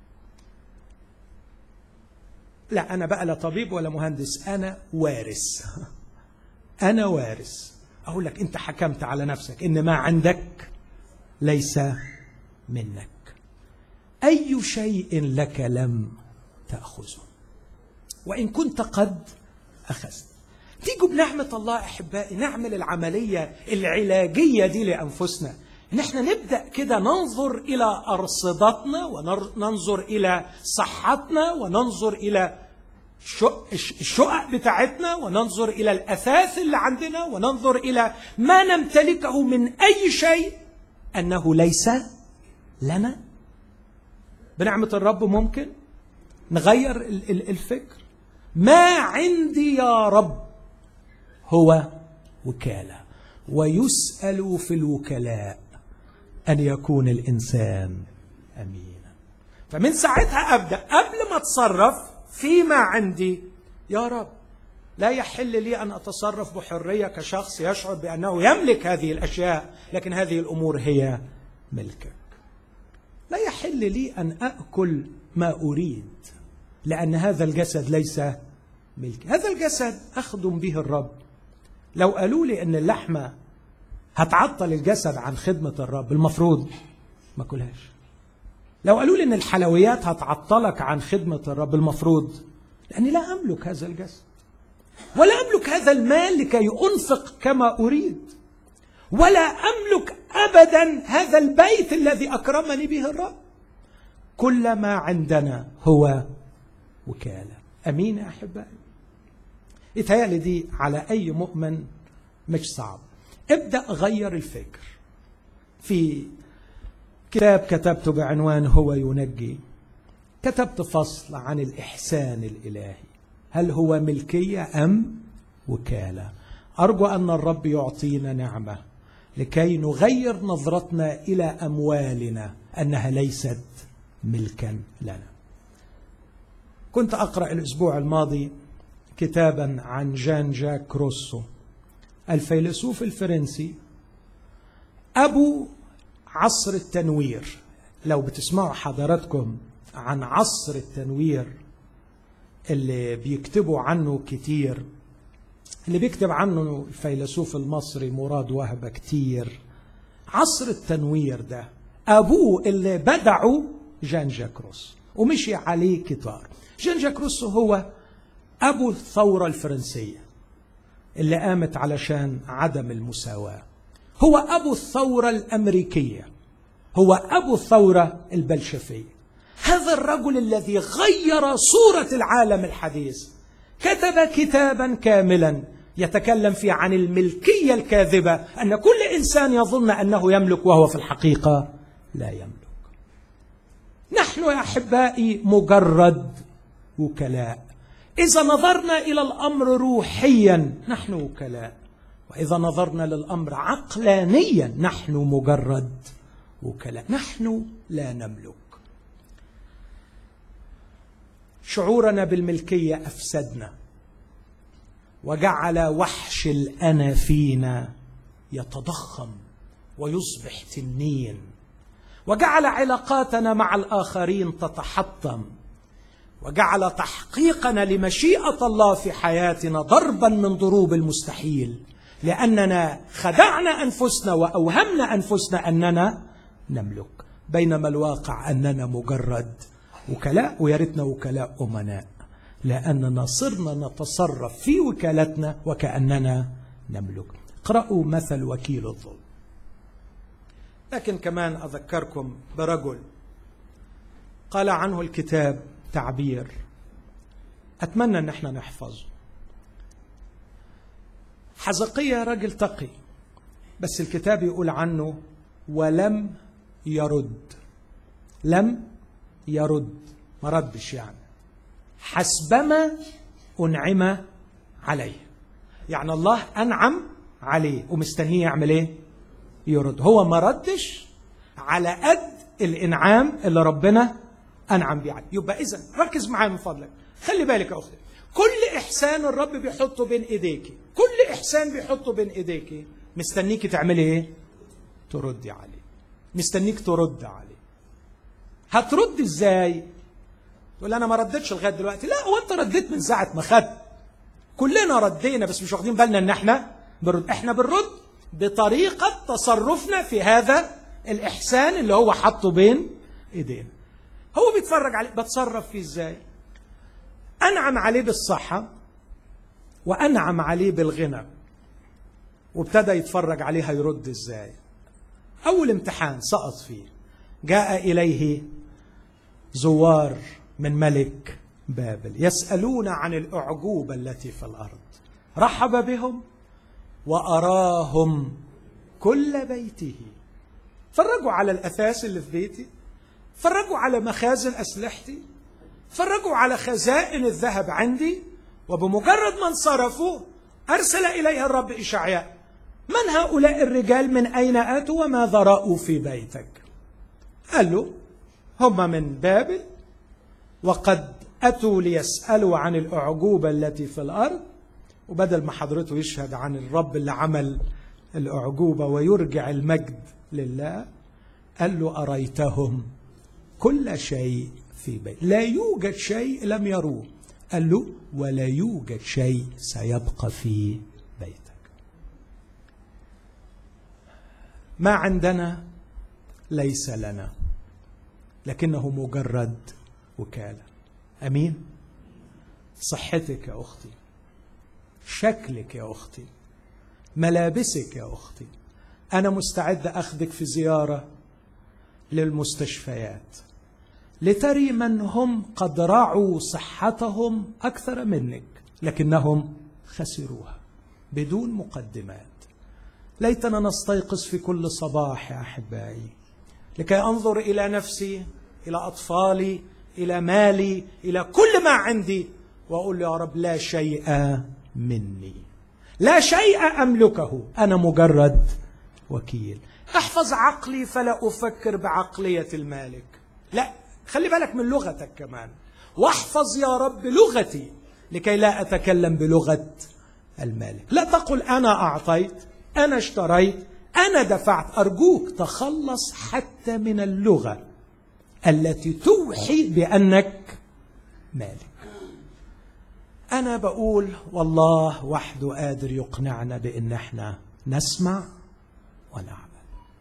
لا انا بقى لا طبيب ولا مهندس انا وارث انا وارث اقول لك انت حكمت على نفسك ان ما عندك ليس منك اي شيء لك لم تاخذه وان كنت قد اخذت تيجوا بنعمه الله احبائي نعمل العمليه العلاجيه دي لانفسنا ان احنا نبدا كده ننظر الى ارصدتنا وننظر الى صحتنا وننظر الى الشقق بتاعتنا وننظر الى الاثاث اللي عندنا وننظر الى ما نمتلكه من اي شيء انه ليس لنا بنعمه الرب ممكن نغير الفكر ما عندي يا رب هو وكاله ويسال في الوكلاء ان يكون الانسان امينا فمن ساعتها ابدا قبل ما اتصرف فيما عندي يا رب لا يحل لي ان اتصرف بحريه كشخص يشعر بانه يملك هذه الاشياء لكن هذه الامور هي ملكك لا يحل لي ان اكل ما اريد لان هذا الجسد ليس ملك هذا الجسد اخدم به الرب لو قالوا لي ان اللحمه هتعطل الجسد عن خدمه الرب المفروض ما اكلهاش لو قالوا لي ان الحلويات هتعطلك عن خدمه الرب المفروض لاني لا املك هذا الجسد ولا املك هذا المال لكي انفق كما اريد ولا املك ابدا هذا البيت الذي اكرمني به الرب كل ما عندنا هو وكاله امين يا احبائي يتهيألي دي على اي مؤمن مش صعب ابدأ غير الفكر في كتاب كتبته بعنوان هو ينجي كتبت فصل عن الإحسان الإلهي هل هو ملكية أم وكالة أرجو أن الرب يعطينا نعمة لكي نغير نظرتنا إلى أموالنا أنها ليست ملكا لنا كنت أقرأ الأسبوع الماضي كتابا عن جان جاك روسو الفيلسوف الفرنسي أبو عصر التنوير لو بتسمعوا حضراتكم عن عصر التنوير اللي بيكتبوا عنه كتير اللي بيكتب عنه الفيلسوف المصري مراد وهبة كتير عصر التنوير ده أبوه اللي بدعه جان جاك روسو ومشي عليه كتار جان جاك روسو هو أبو الثورة الفرنسية اللي قامت علشان عدم المساواة هو أبو الثورة الأمريكية هو أبو الثورة البلشفية هذا الرجل الذي غير صورة العالم الحديث كتب كتابا كاملا يتكلم فيه عن الملكية الكاذبة أن كل إنسان يظن أنه يملك وهو في الحقيقة لا يملك نحن يا أحبائي مجرد وكلاء إذا نظرنا إلى الأمر روحيا نحن وكلاء وإذا نظرنا للأمر عقلانيا نحن مجرد وكلاء نحن لا نملك شعورنا بالملكية أفسدنا وجعل وحش الأنا فينا يتضخم ويصبح تنين وجعل علاقاتنا مع الآخرين تتحطم وجعل تحقيقنا لمشيئة الله في حياتنا ضربا من ضروب المستحيل لأننا خدعنا أنفسنا وأوهمنا أنفسنا أننا نملك بينما الواقع أننا مجرد وكلاء ويا ريتنا وكلاء أمناء لأننا صرنا نتصرف في وكالتنا وكأننا نملك اقرأوا مثل وكيل الظلم لكن كمان أذكركم برجل قال عنه الكتاب تعبير أتمنى أن احنا نحفظه حزقية رجل تقي بس الكتاب يقول عنه ولم يرد لم يرد ما ردش يعني حسبما أنعم عليه يعني الله أنعم عليه ومستنيه يعمل إيه يرد هو ما ردش على قد الإنعام اللي ربنا أنعم بيه عليه يبقى إذا ركز معايا من فضلك خلي بالك يا أختي كل إحسان الرب بيحطه بين إيديكي كل إحسان بيحطه بين إيديكي مستنيكي تعملي إيه تردي عليه مستنيك ترد عليه هترد ازاي تقول انا ما ردتش لغايه دلوقتي لا هو انت رديت من ساعه ما خدت كلنا ردينا بس مش واخدين بالنا ان احنا بنرد احنا بنرد بطريقه تصرفنا في هذا الاحسان اللي هو حاطه بين ايدينا هو بيتفرج عليه بتصرف فيه ازاي انعم عليه بالصحه وانعم عليه بالغنى وابتدى يتفرج عليه هيرد ازاي اول امتحان سقط فيه جاء اليه زوار من ملك بابل يسالون عن الاعجوبه التي في الارض رحب بهم واراهم كل بيته فرجوا على الاثاث اللي في بيتي فرجوا على مخازن اسلحتي فرجوا على خزائن الذهب عندي وبمجرد ما انصرفوا ارسل اليها الرب اشعياء من هؤلاء الرجال من اين اتوا وماذا راوا في بيتك قال له هم من بابل وقد اتوا ليسالوا عن الاعجوبه التي في الارض وبدل ما حضرته يشهد عن الرب اللي عمل الاعجوبه ويرجع المجد لله قال له اريتهم كل شيء في بيت لا يوجد شيء لم يروه قال له ولا يوجد شيء سيبقى في بيتك ما عندنا ليس لنا لكنه مجرد وكاله امين صحتك يا اختي شكلك يا اختي ملابسك يا اختي انا مستعد اخذك في زياره للمستشفيات لتري من هم قد رعوا صحتهم اكثر منك لكنهم خسروها بدون مقدمات ليتنا نستيقظ في كل صباح يا احبائي لكي انظر الى نفسي الى اطفالي الى مالي الى كل ما عندي واقول يا رب لا شيء مني لا شيء املكه انا مجرد وكيل احفظ عقلي فلا افكر بعقليه المالك لا خلي بالك من لغتك كمان واحفظ يا رب لغتي لكي لا اتكلم بلغه المالك لا تقل انا اعطيت انا اشتريت انا دفعت ارجوك تخلص حتى من اللغه التي توحي بانك مالك انا بقول والله وحده قادر يقنعنا بان احنا نسمع ونعمل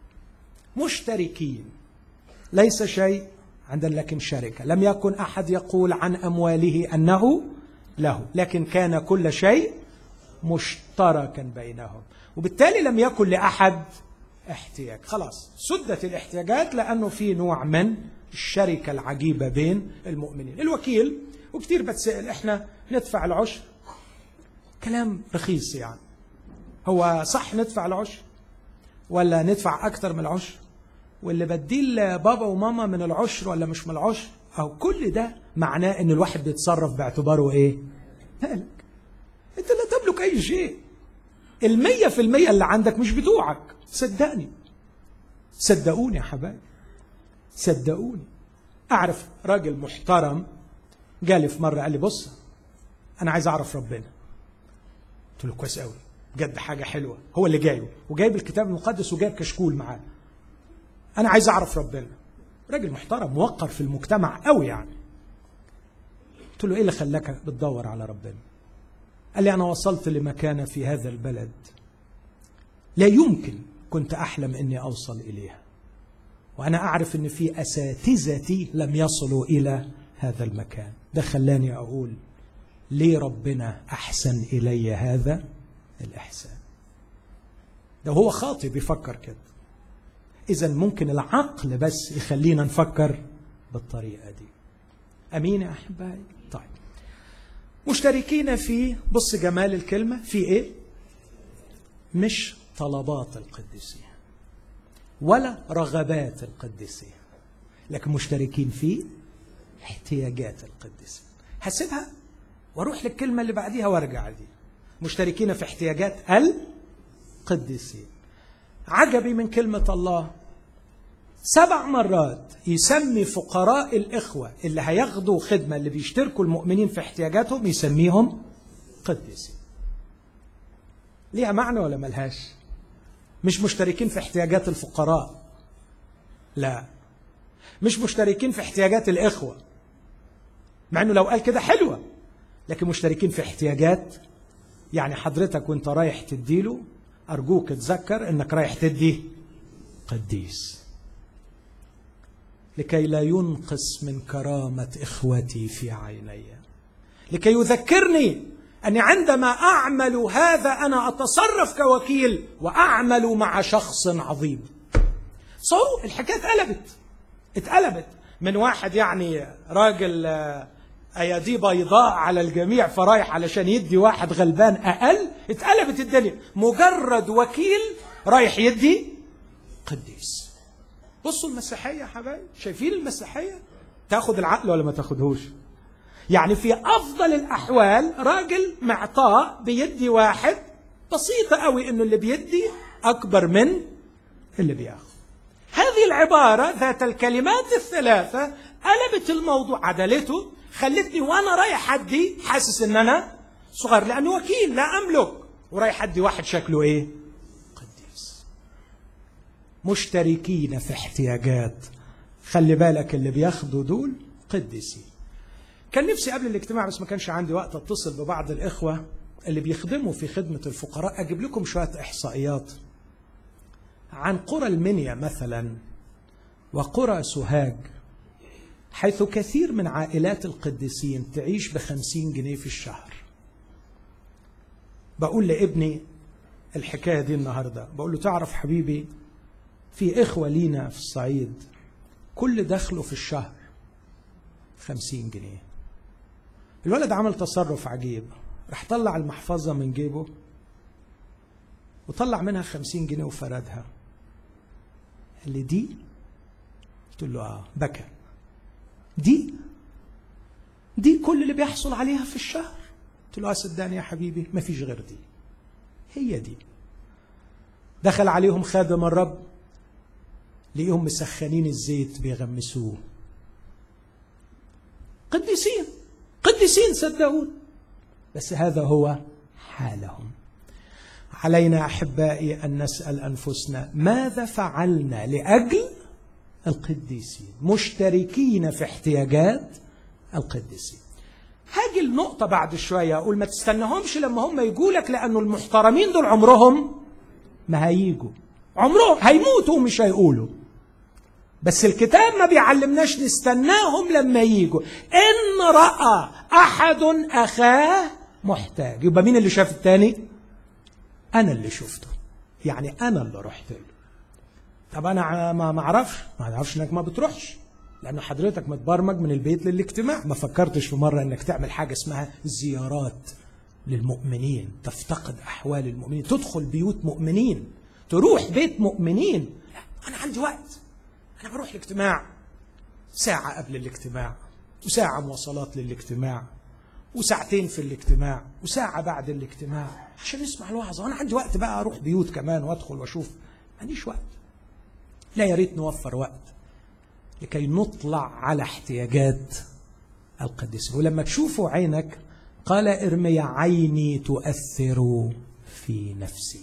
مشتركين ليس شيء عندنا لكن شركه لم يكن احد يقول عن امواله انه له لكن كان كل شيء مشتركا بينهم وبالتالي لم يكن لاحد احتياج خلاص سدت الاحتياجات لانه في نوع من الشركه العجيبه بين المؤمنين الوكيل وكثير بتسال احنا ندفع العشر كلام رخيص يعني هو صح ندفع العشر ولا ندفع اكثر من العشر واللي بديه لبابا وماما من العشر ولا مش من العشر او كل ده معناه ان الواحد بيتصرف باعتباره ايه مالك انت لا تملك اي شيء المية في المية اللي عندك مش بتوعك صدقني صدقوني يا حبايبي صدقوني اعرف راجل محترم جالي في مره قال لي بص انا عايز اعرف ربنا قلت له كويس قوي بجد حاجه حلوه هو اللي جايبه وجايب الكتاب المقدس وجايب كشكول معاه انا عايز اعرف ربنا راجل محترم موقر في المجتمع قوي يعني قلت له ايه اللي خلاك بتدور على ربنا قال لي انا وصلت لمكانه في هذا البلد لا يمكن كنت احلم اني اوصل اليها وانا اعرف ان في اساتذتي لم يصلوا الى هذا المكان ده خلاني اقول ليه ربنا احسن الي هذا الاحسان ده هو خاطئ بيفكر كده اذا ممكن العقل بس يخلينا نفكر بالطريقه دي امين يا احبائي طيب مشتركين في بص جمال الكلمه في ايه مش طلبات القديسين ولا رغبات القديسين لكن مشتركين في احتياجات القديسين هسيبها واروح للكلمه اللي بعديها وارجع دي مشتركين في احتياجات القديسين عجبي من كلمه الله سبع مرات يسمي فقراء الإخوة اللي هياخدوا خدمة اللي بيشتركوا المؤمنين في احتياجاتهم يسميهم قديسين ليها معنى ولا ملهاش مش مشتركين في احتياجات الفقراء لا مش مشتركين في احتياجات الإخوة مع انه لو قال كده حلوة لكن مشتركين في احتياجات يعني حضرتك وانت رايح تديله أرجوك تذكر انك رايح تدي قديس لكي لا ينقص من كرامة إخوتي في عيني لكي يذكرني أني عندما أعمل هذا أنا أتصرف كوكيل وأعمل مع شخص عظيم صاروا الحكاية اتقلبت اتقلبت من واحد يعني راجل أياديه بيضاء على الجميع فرايح علشان يدي واحد غلبان أقل اتقلبت الدنيا مجرد وكيل رايح يدي قديس بصوا المسيحية يا حبايبي شايفين المسيحية تاخد العقل ولا ما تاخدهوش يعني في أفضل الأحوال راجل معطاء بيدي واحد بسيطة قوي إنه اللي بيدي أكبر من اللي بياخد هذه العبارة ذات الكلمات الثلاثة قلبت الموضوع عدلته خلتني وأنا رايح أدي حاسس إن أنا صغير لأنه وكيل لا أملك ورايح أدي واحد شكله إيه قديس مشتركين في احتياجات خلي بالك اللي بياخدوا دول قديسين كان نفسي قبل الاجتماع بس ما كانش عندي وقت اتصل ببعض الاخوه اللي بيخدموا في خدمه الفقراء اجيب لكم شويه احصائيات عن قرى المنيا مثلا وقرى سوهاج حيث كثير من عائلات القديسين تعيش بخمسين جنيه في الشهر بقول لابني الحكاية دي النهاردة بقول له تعرف حبيبي في إخوة لينا في الصعيد كل دخله في الشهر خمسين جنيه الولد عمل تصرف عجيب راح طلع المحفظة من جيبه وطلع منها خمسين جنيه وفردها قال لي دي قلت له اه بكى دي دي كل اللي بيحصل عليها في الشهر قلت له اه صدقني يا حبيبي ما فيش غير دي هي دي دخل عليهم خادم الرب لقيهم مسخنين الزيت بيغمسوه قديسين قديسين صدقون بس هذا هو حالهم علينا احبائي ان نسال انفسنا ماذا فعلنا لاجل القديسين مشتركين في احتياجات القديسين هاجي النقطه بعد شويه اقول ما تستناهمش لما هم يجوا لك لانه المحترمين دول عمرهم ما هيجوا عمرهم هيموتوا ومش هيقولوا بس الكتاب ما بيعلمناش نستناهم لما يجوا ان راى احد اخاه محتاج يبقى مين اللي شاف التاني انا اللي شفته يعني انا اللي رحت له طب انا ما ما اعرفش ما اعرفش انك ما بتروحش لان حضرتك متبرمج من البيت للاجتماع ما فكرتش في مره انك تعمل حاجه اسمها زيارات للمؤمنين تفتقد احوال المؤمنين تدخل بيوت مؤمنين تروح بيت مؤمنين لا انا عندي وقت انا بروح الاجتماع ساعه قبل الاجتماع وساعه مواصلات للاجتماع وساعتين في الاجتماع وساعة بعد الاجتماع عشان نسمع الوعظة وأنا عندي وقت بقى أروح بيوت كمان وأدخل وأشوف ما عنديش وقت لا يا ريت نوفر وقت لكي نطلع على احتياجات القديسين ولما تشوفوا عينك قال ارمي عيني تؤثر في نفسي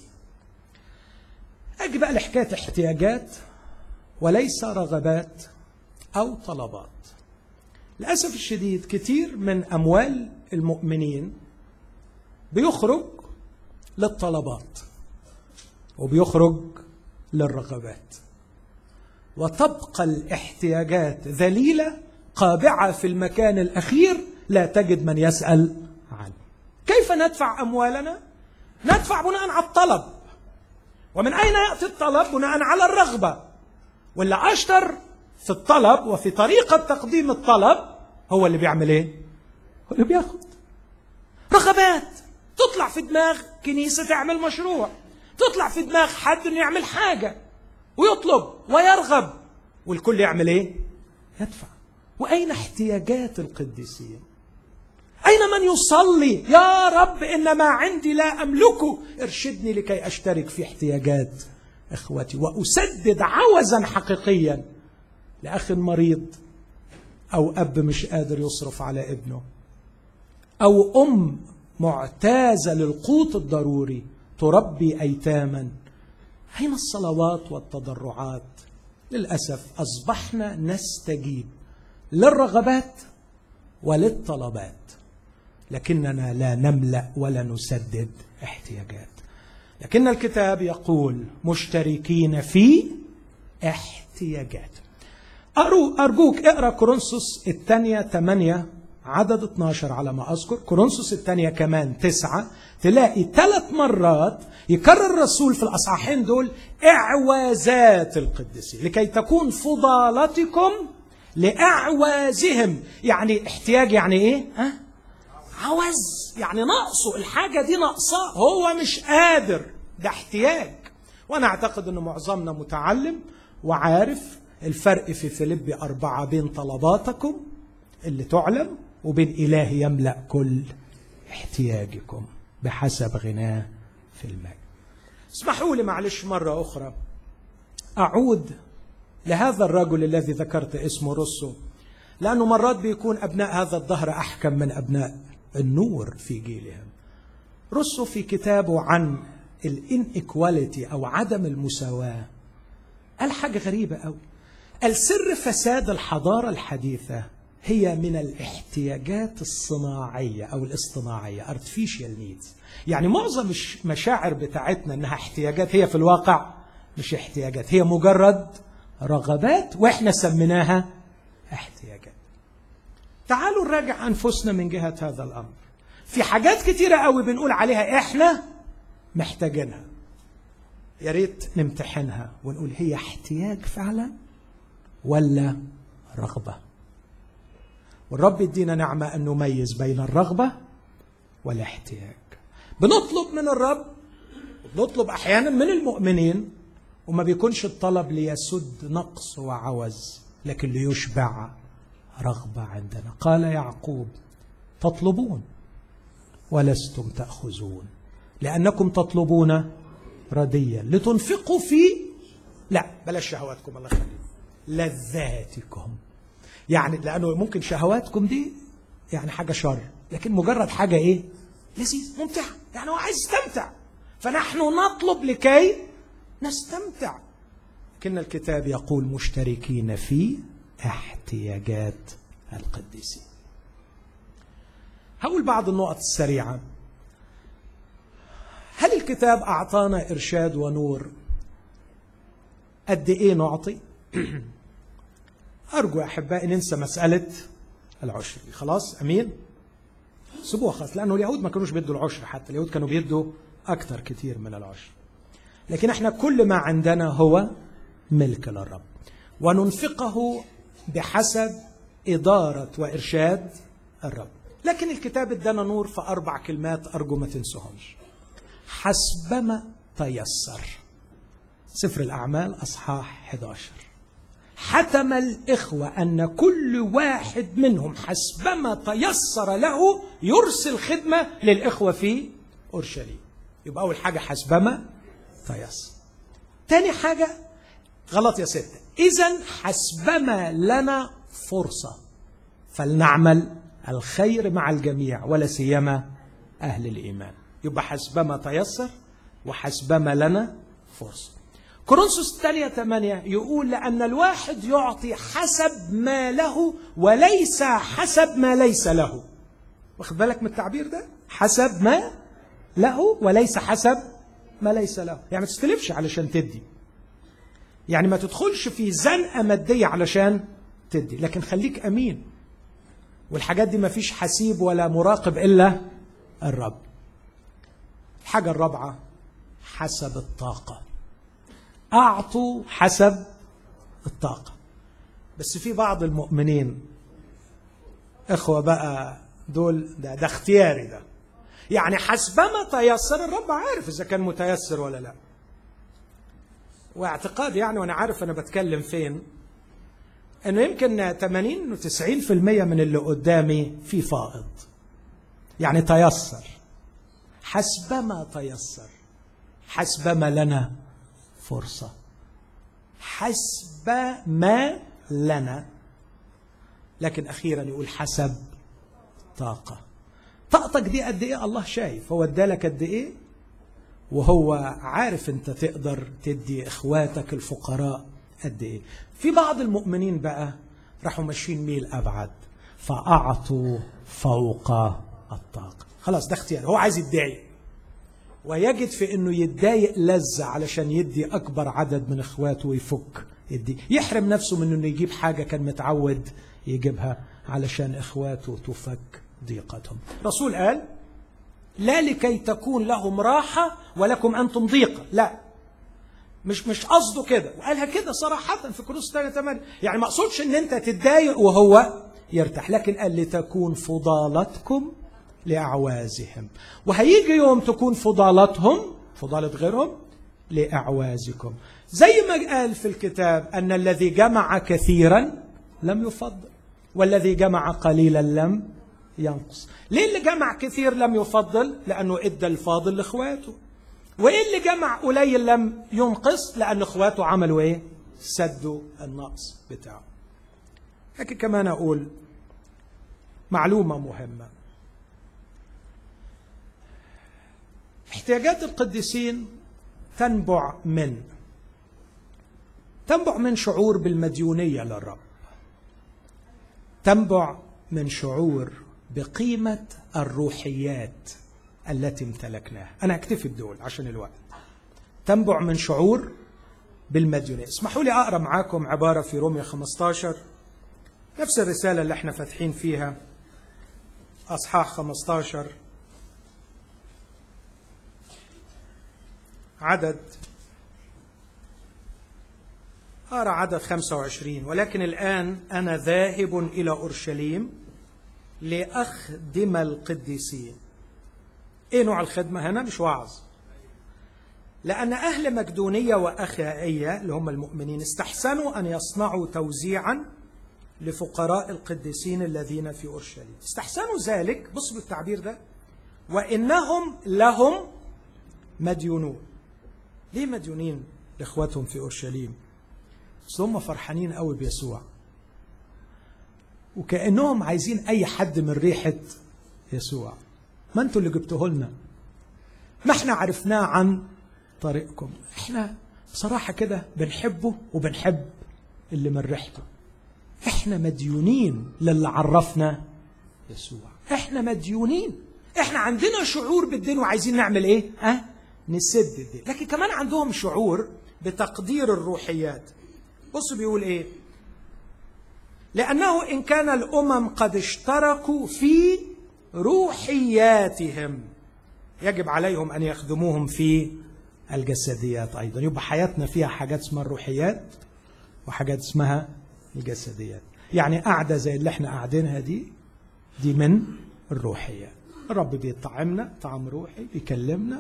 أجي بقى لحكاية احتياجات وليس رغبات أو طلبات للأسف الشديد كتير من أموال المؤمنين بيخرج للطلبات وبيخرج للرغبات وتبقى الاحتياجات ذليلة قابعة في المكان الأخير لا تجد من يسأل عنه كيف ندفع أموالنا؟ ندفع بناء على الطلب ومن أين يأتي الطلب؟ بناء على الرغبة واللي أشطر في الطلب وفي طريقة تقديم الطلب هو اللي بيعمل ايه؟ هو اللي بياخد رغبات تطلع في دماغ كنيسة تعمل مشروع تطلع في دماغ حد انه يعمل حاجة ويطلب ويرغب والكل يعمل ايه؟ يدفع وأين احتياجات القديسين؟ أين من يصلي يا رب إن ما عندي لا أملكه ارشدني لكي أشترك في احتياجات إخوتي وأسدد عوزا حقيقيا لأخ مريض أو أب مش قادر يصرف على ابنه أو أم معتازة للقوت الضروري تربي أيتاما أين الصلوات والتضرعات للأسف أصبحنا نستجيب للرغبات وللطلبات لكننا لا نملأ ولا نسدد احتياجات لكن الكتاب يقول مشتركين في احتياجات أرجوك اقرأ كورنثوس الثانية 8 عدد 12 على ما أذكر كورنثوس الثانية كمان تسعة تلاقي ثلاث مرات يكرر الرسول في الأصحاحين دول إعوازات القديسين لكي تكون فضالتكم لأعوازهم يعني احتياج يعني إيه؟ ها؟ عوز يعني نقصه الحاجة دي ناقصاه هو مش قادر ده احتياج وأنا أعتقد أن معظمنا متعلم وعارف الفرق في فيليبي أربعة بين طلباتكم اللي تعلم وبين إله يملأ كل احتياجكم بحسب غناه في الماء اسمحوا لي معلش مرة أخرى أعود لهذا الرجل الذي ذكرت اسمه روسو لأنه مرات بيكون أبناء هذا الظهر أحكم من أبناء النور في جيلهم روسو في كتابه عن الانيكواليتي أو عدم المساواة قال حاجة غريبة أوي قال سر فساد الحضارة الحديثة هي من الاحتياجات الصناعية أو الاصطناعية artificial needs يعني معظم المشاعر بتاعتنا أنها احتياجات هي في الواقع مش احتياجات هي مجرد رغبات وإحنا سميناها احتياجات تعالوا نراجع أنفسنا من جهة هذا الأمر في حاجات كتيرة قوي بنقول عليها إحنا محتاجينها يا ريت نمتحنها ونقول هي احتياج فعلا ولا رغبه والرب يدينا نعمه ان نميز بين الرغبه والاحتياج بنطلب من الرب نطلب احيانا من المؤمنين وما بيكونش الطلب ليسد نقص وعوز لكن ليشبع رغبه عندنا قال يعقوب تطلبون ولستم تاخذون لانكم تطلبون رديا لتنفقوا في لا بلاش شهواتكم الله يخليكم لذاتكم يعني لانه ممكن شهواتكم دي يعني حاجه شر لكن مجرد حاجه ايه لذيذ ممتعه يعني هو عايز يستمتع فنحن نطلب لكي نستمتع لكن الكتاب يقول مشتركين في احتياجات القديسين هقول بعض النقط السريعه هل الكتاب اعطانا ارشاد ونور قد ايه نعطي ارجو يا احبائي ننسى مساله العشر خلاص امين سيبوها خلاص لانه اليهود ما كانوش بيدوا العشر حتى اليهود كانوا بيدوا اكثر كتير من العشر لكن احنا كل ما عندنا هو ملك للرب وننفقه بحسب اداره وارشاد الرب لكن الكتاب ادانا نور في اربع كلمات ارجو ما تنسوهمش حسبما تيسر سفر الاعمال اصحاح 11 حتم الاخوه ان كل واحد منهم حسبما تيسر له يرسل خدمه للاخوه في اورشليم يبقى اول حاجه حسبما تيسر تاني حاجه غلط يا ستة إذا حسبما لنا فرصة فلنعمل الخير مع الجميع ولا سيما أهل الإيمان يبقى حسبما تيسر وحسبما لنا فرصة كورنثوس الثانية ثمانية يقول لأن الواحد يعطي حسب ما له وليس حسب ما ليس له واخد بالك من التعبير ده حسب ما له وليس حسب ما ليس له يعني ما تستلفش علشان تدي يعني ما تدخلش في زنقة مادية علشان تدي لكن خليك أمين والحاجات دي ما فيش حسيب ولا مراقب إلا الرب الحاجة الرابعة حسب الطاقة أعطوا حسب الطاقة بس في بعض المؤمنين إخوة بقى دول ده, ده اختياري ده يعني حسبما تيسر الرب عارف إذا كان متيسر ولا لا واعتقاد يعني وانا عارف انا بتكلم فين انه يمكن 80 و 90% من اللي قدامي في فائض يعني تيسر حسبما تيسر حسبما لنا فرصة حسب ما لنا لكن أخيرا يقول حسب طاقة طاقتك دي قد إيه الله شايف هو ادالك قد إيه وهو عارف انت تقدر تدي اخواتك الفقراء قد ايه في بعض المؤمنين بقى راحوا ماشيين ميل ابعد فاعطوا فوق الطاقه خلاص ده اختيار هو عايز يدعي ويجد في انه يتضايق لذة علشان يدي اكبر عدد من اخواته ويفك يدي يحرم نفسه من انه يجيب حاجه كان متعود يجيبها علشان اخواته تفك ضيقتهم رسول قال لا لكي تكون لهم راحة ولكم أنتم ضيقة لا مش مش قصده كده وقالها كده صراحة في كروس 8 8 يعني ما اقصدش ان انت تتضايق وهو يرتاح لكن قال لتكون فضالتكم لأعوازهم وهيجي يوم تكون فضالتهم فضالة غيرهم لأعوازكم زي ما قال في الكتاب أن الذي جمع كثيرا لم يفضل والذي جمع قليلا لم ينقص ليه اللي جمع كثير لم يفضل لأنه إدى الفاضل لإخواته وإيه اللي جمع قليل لم ينقص لأن إخواته عملوا إيه سدوا النقص بتاعه لكن كمان أقول معلومة مهمة احتياجات القديسين تنبع من تنبع من شعور بالمديونية للرب تنبع من شعور بقيمة الروحيات التي امتلكناها أنا أكتفي بدول عشان الوقت تنبع من شعور بالمديونية اسمحوا لي أقرأ معاكم عبارة في رومية 15 نفس الرسالة اللي احنا فاتحين فيها أصحاح 15 عدد أرى عدد 25 ولكن الآن أنا ذاهب إلى أورشليم لأخدم القديسين إيه نوع الخدمة هنا مش وعظ لأن أهل مقدونية وأخائية اللي هم المؤمنين استحسنوا أن يصنعوا توزيعا لفقراء القديسين الذين في أورشليم استحسنوا ذلك بص بالتعبير ده وإنهم لهم مديونون ليه مديونين لإخواتهم في أورشليم بس هم فرحانين قوي بيسوع وكأنهم عايزين أي حد من ريحة يسوع ما أنتوا اللي جبتوه لنا ما احنا عرفناه عن طريقكم احنا بصراحة كده بنحبه وبنحب اللي من ريحته احنا مديونين للي عرفنا يسوع احنا مديونين احنا عندنا شعور بالدين وعايزين نعمل ايه ها نسد الدين لكن كمان عندهم شعور بتقدير الروحيات بص بيقول ايه لانه ان كان الامم قد اشتركوا في روحياتهم يجب عليهم ان يخدموهم في الجسديات ايضا يبقى حياتنا فيها حاجات اسمها الروحيات وحاجات اسمها الجسديات يعني قاعده زي اللي احنا قاعدينها دي دي من الروحيات الرب بيطعمنا طعم روحي بيكلمنا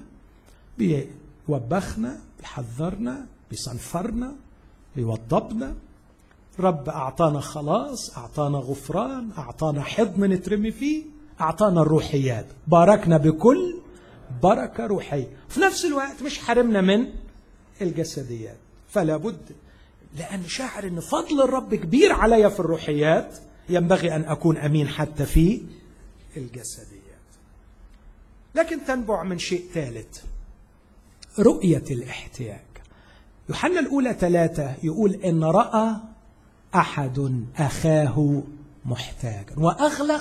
بيوبخنا بيحذرنا بيصنفرنا بيوضبنا رب أعطانا خلاص أعطانا غفران أعطانا حضن نترمي فيه أعطانا الروحيات باركنا بكل بركة روحية في نفس الوقت مش حرمنا من الجسديات فلا بد لأن شاعر أن فضل الرب كبير علي في الروحيات ينبغي أن أكون أمين حتى في الجسديات لكن تنبع من شيء ثالث رؤية الاحتياج يوحنا الأولى ثلاثة يقول إن رأى أحد أخاه محتاجا وأغلق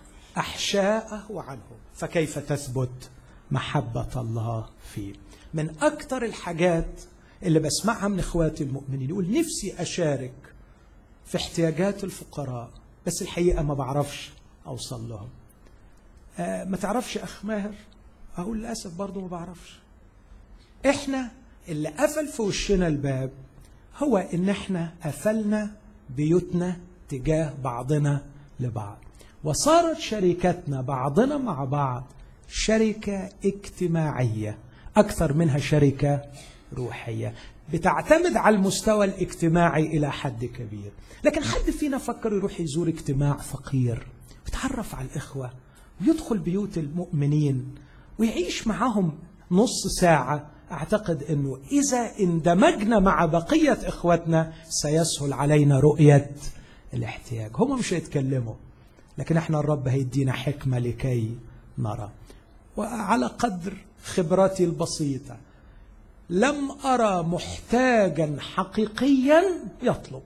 أحشاءه عنه فكيف تثبت محبة الله فيه من أكثر الحاجات اللي بسمعها من إخواتي المؤمنين يقول نفسي أشارك في احتياجات الفقراء بس الحقيقة ما بعرفش أوصل لهم آه ما تعرفش أخ ماهر أقول للأسف برضه ما بعرفش إحنا اللي قفل في وشنا الباب هو إن إحنا قفلنا بيوتنا تجاه بعضنا لبعض وصارت شركتنا بعضنا مع بعض شركة اجتماعية أكثر منها شركة روحية بتعتمد على المستوى الاجتماعي إلى حد كبير لكن حد فينا فكر يروح يزور اجتماع فقير ويتعرف على الإخوة ويدخل بيوت المؤمنين ويعيش معهم نص ساعة أعتقد أنه إذا اندمجنا مع بقية إخوتنا سيسهل علينا رؤية الاحتياج هم مش هيتكلموا لكن احنا الرب هيدينا حكمة لكي نرى وعلى قدر خبرتي البسيطة لم أرى محتاجا حقيقيا يطلب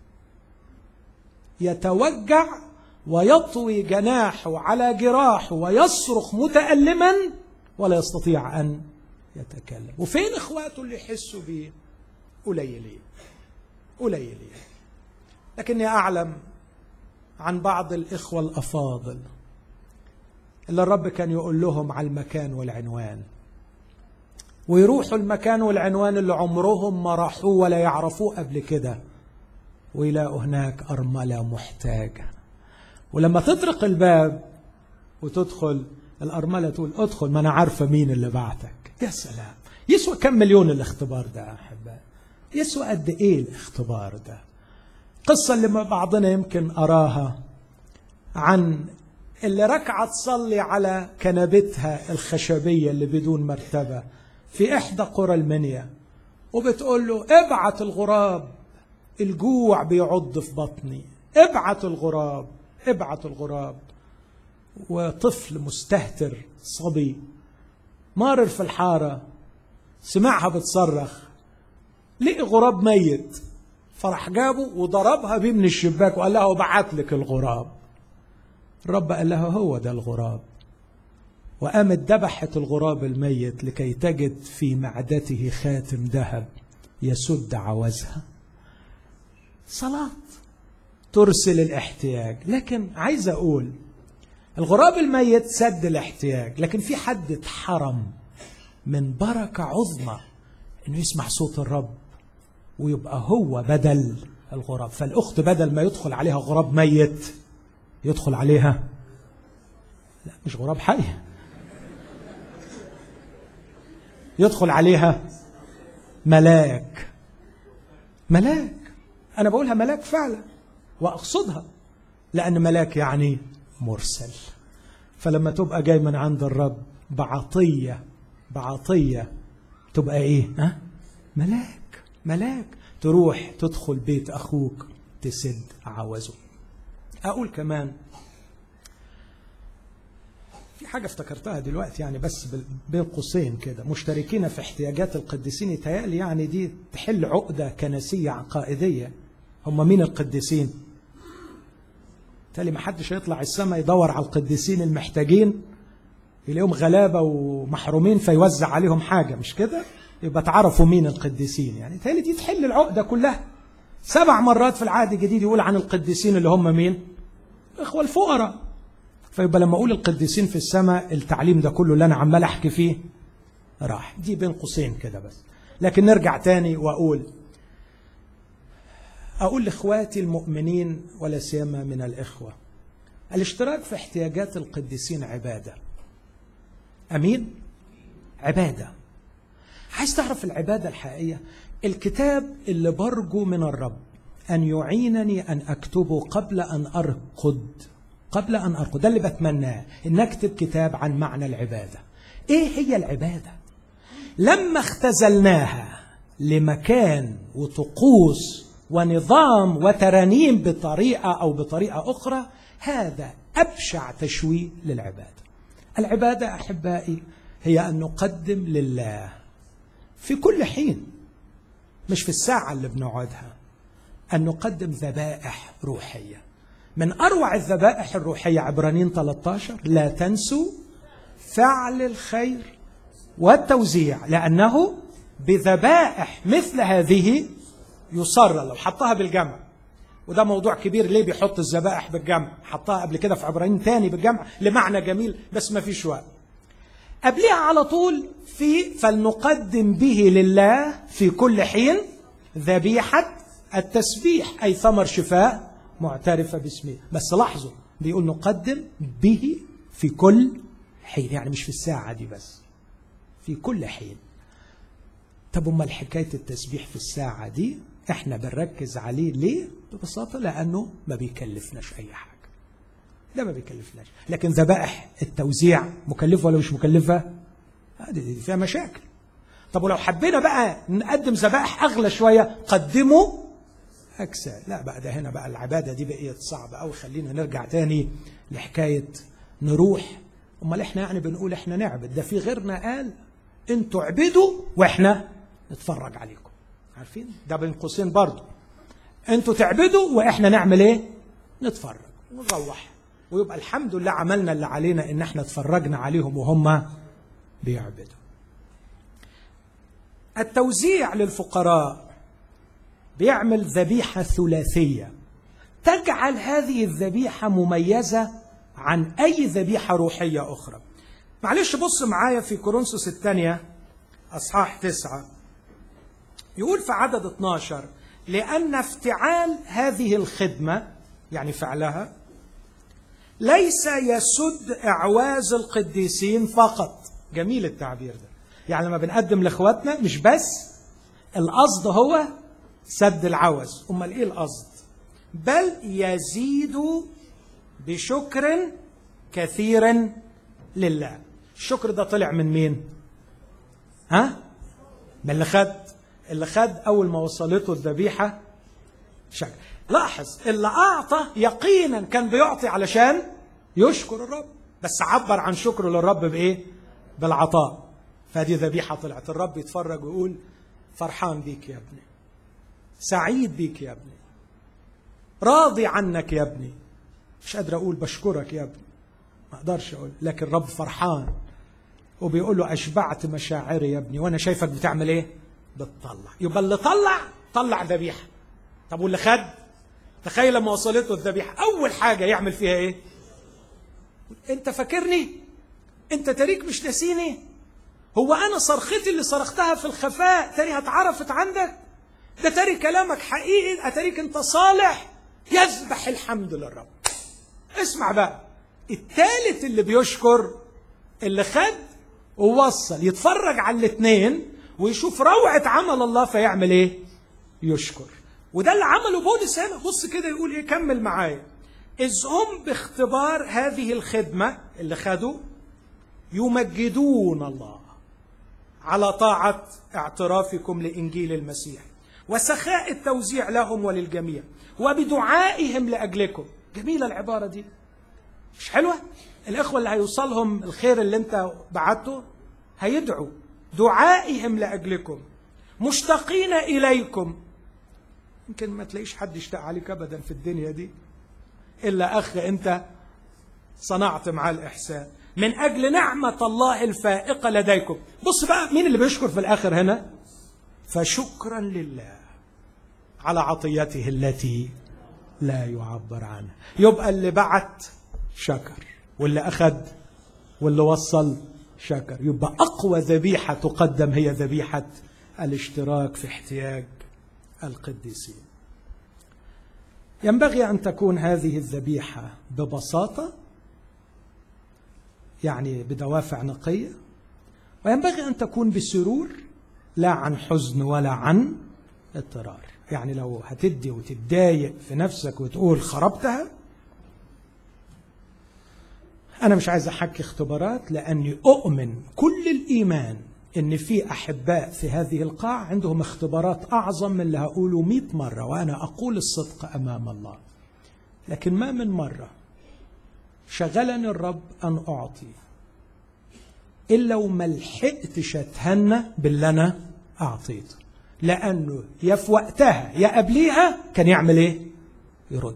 يتوجع ويطوي جناحه على جراحه ويصرخ متألما ولا يستطيع أن يتكلم وفين إخواته اللي يحسوا بيه قليلين قليلين لكني أعلم عن بعض الإخوة الأفاضل اللي الرب كان يقول لهم على المكان والعنوان ويروحوا المكان والعنوان اللي عمرهم ما راحوه ولا يعرفوه قبل كده ويلاقوا هناك أرملة محتاجة ولما تطرق الباب وتدخل الأرملة تقول ادخل ما أنا عارفة مين اللي بعتك يا سلام يسوى كم مليون الاختبار ده يا أحبائي يسوى قد إيه الاختبار ده قصة اللي ما بعضنا يمكن أراها عن اللي ركعة تصلي على كنبتها الخشبية اللي بدون مرتبة في إحدى قرى المنيا وبتقول له ابعت الغراب الجوع بيعض في بطني ابعت الغراب ابعت الغراب وطفل مستهتر صبي مارر في الحارة سمعها بتصرخ لقي غراب ميت فراح جابه وضربها بيه من الشباك وقال لها وبعت لك الغراب الرب قال لها هو ده الغراب وقامت ذبحت الغراب الميت لكي تجد في معدته خاتم ذهب يسد عوزها صلاة ترسل الاحتياج لكن عايز أقول الغراب الميت سد الاحتياج لكن في حد اتحرم من بركة عظمى انه يسمع صوت الرب ويبقى هو بدل الغراب فالأخت بدل ما يدخل عليها غراب ميت يدخل عليها لا مش غراب حي يدخل عليها ملاك ملاك انا بقولها ملاك فعلا واقصدها لان ملاك يعني مرسل فلما تبقى جاي من عند الرب بعطيه بعطيه تبقى ايه ها ملاك ملاك تروح تدخل بيت اخوك تسد عوزه اقول كمان في حاجة افتكرتها دلوقتي يعني بس بين قوسين كده مشتركين في احتياجات القديسين يتهيألي يعني دي تحل عقدة كنسية عقائدية هم مين القديسين؟ تالي ما حدش هيطلع السماء يدور على القديسين المحتاجين يلاقيهم غلابة ومحرومين فيوزع عليهم حاجة مش كده؟ يبقى تعرفوا مين القديسين يعني تالي دي تحل العقدة كلها سبع مرات في العهد الجديد يقول عن القديسين اللي هم مين؟ الإخوة الفقراء فيبقى لما اقول القديسين في السماء التعليم ده كله اللي انا عمال احكي فيه راح دي بين قوسين كده بس لكن نرجع تاني واقول اقول لاخواتي المؤمنين ولا سيما من الاخوه الاشتراك في احتياجات القديسين عباده امين عباده عايز تعرف العباده الحقيقيه الكتاب اللي برجو من الرب ان يعينني ان اكتبه قبل ان ارقد قبل أن أرقد ده اللي بتمناه إن أكتب كتاب عن معنى العبادة إيه هي العبادة لما اختزلناها لمكان وطقوس ونظام وترانيم بطريقة أو بطريقة أخرى هذا أبشع تشويه للعبادة العبادة أحبائي هي أن نقدم لله في كل حين مش في الساعة اللي بنقعدها أن نقدم ذبائح روحية من أروع الذبائح الروحية عبرانيين 13 لا تنسوا فعل الخير والتوزيع لأنه بذبائح مثل هذه يصر لو حطها بالجمع وده موضوع كبير ليه بيحط الذبائح بالجمع حطها قبل كده في عبرانيين تاني بالجمع لمعنى جميل بس ما فيش وقت قبلها على طول في فلنقدم به لله في كل حين ذبيحة التسبيح أي ثمر شفاء معترفة باسمه بس لاحظوا بيقول نقدم به في كل حين يعني مش في الساعة دي بس في كل حين طب امال حكاية التسبيح في الساعة دي احنا بنركز عليه ليه ببساطة لأنه ما بيكلفناش أي حاجة ده ما بيكلفناش لكن ذبائح التوزيع مكلفة ولا مش مكلفة دي فيها مشاكل طب ولو حبينا بقى نقدم ذبائح أغلى شوية قدموا أجساد لا بقى ده هنا بقى العبادة دي بقيت صعبة أوي خلينا نرجع تاني لحكاية نروح أمال إحنا يعني بنقول إحنا نعبد ده في غيرنا قال أنتوا اعبدوا وإحنا نتفرج عليكم عارفين ده بين قوسين برضه أنتوا تعبدوا وإحنا نعمل إيه نتفرج ونروح ويبقى الحمد لله عملنا اللي علينا إن إحنا اتفرجنا عليهم وهم بيعبدوا التوزيع للفقراء بيعمل ذبيحة ثلاثية تجعل هذه الذبيحة مميزة عن أي ذبيحة روحية أخرى معلش بص معايا في كورنثوس الثانية أصحاح تسعة يقول في عدد 12 لأن افتعال هذه الخدمة يعني فعلها ليس يسد إعواز القديسين فقط جميل التعبير ده يعني لما بنقدم لإخواتنا مش بس القصد هو سد العوز امال ايه القصد بل يزيد بشكر كثير لله الشكر ده طلع من مين ها من اللي خد اللي خد اول ما وصلته الذبيحه شكر لاحظ اللي اعطى يقينا كان بيعطي علشان يشكر الرب بس عبر عن شكره للرب بايه بالعطاء فدي ذبيحه طلعت الرب يتفرج ويقول فرحان بيك يا ابني سعيد بيك يا ابني راضي عنك يا ابني مش قادر اقول بشكرك يا ابني ما اقدرش اقول لكن الرب فرحان وبيقول له اشبعت مشاعري يا ابني وانا شايفك بتعمل ايه بتطلع يبقى اللي طلع طلع ذبيحه طب واللي خد تخيل لما وصلته الذبيحه اول حاجه يعمل فيها ايه انت فاكرني انت تاريك مش ناسيني هو انا صرختي اللي صرختها في الخفاء تاري اتعرفت عندك ده تاري كلامك حقيقي اتاريك انت صالح يذبح الحمد للرب اسمع بقى التالت اللي بيشكر اللي خد ووصل يتفرج على الاثنين ويشوف روعة عمل الله فيعمل ايه يشكر وده اللي عمله بولس هنا بص كده يقول ايه كمل معايا إذ هم باختبار هذه الخدمة اللي خدوا يمجدون الله على طاعة اعترافكم لإنجيل المسيح وسخاء التوزيع لهم وللجميع وبدعائهم لأجلكم جميلة العبارة دي مش حلوة الإخوة اللي هيوصلهم الخير اللي انت بعته هيدعوا دعائهم لأجلكم مشتاقين إليكم يمكن ما تلاقيش حد يشتاق عليك أبدا في الدنيا دي إلا أخ أنت صنعت معاه الإحسان من أجل نعمة الله الفائقة لديكم بص بقى مين اللي بيشكر في الآخر هنا فشكرا لله على عطيته التي لا يعبر عنها يبقى اللي بعت شكر واللي أخذ واللي وصل شكر يبقى أقوى ذبيحة تقدم هي ذبيحة الاشتراك في احتياج القديسين ينبغي أن تكون هذه الذبيحة ببساطة يعني بدوافع نقية وينبغي أن تكون بسرور لا عن حزن ولا عن اضطرار يعني لو هتدي وتتضايق في نفسك وتقول خربتها أنا مش عايز أحكي اختبارات لأني أؤمن كل الإيمان إن في أحباء في هذه القاعة عندهم اختبارات أعظم من اللي هقوله مئة مرة وأنا أقول الصدق أمام الله لكن ما من مرة شغلني الرب أن أعطي إلا وما لحقتش أتهنى باللي أنا أعطيته لأنه يا في وقتها يا قبليها كان يعمل إيه؟ يرد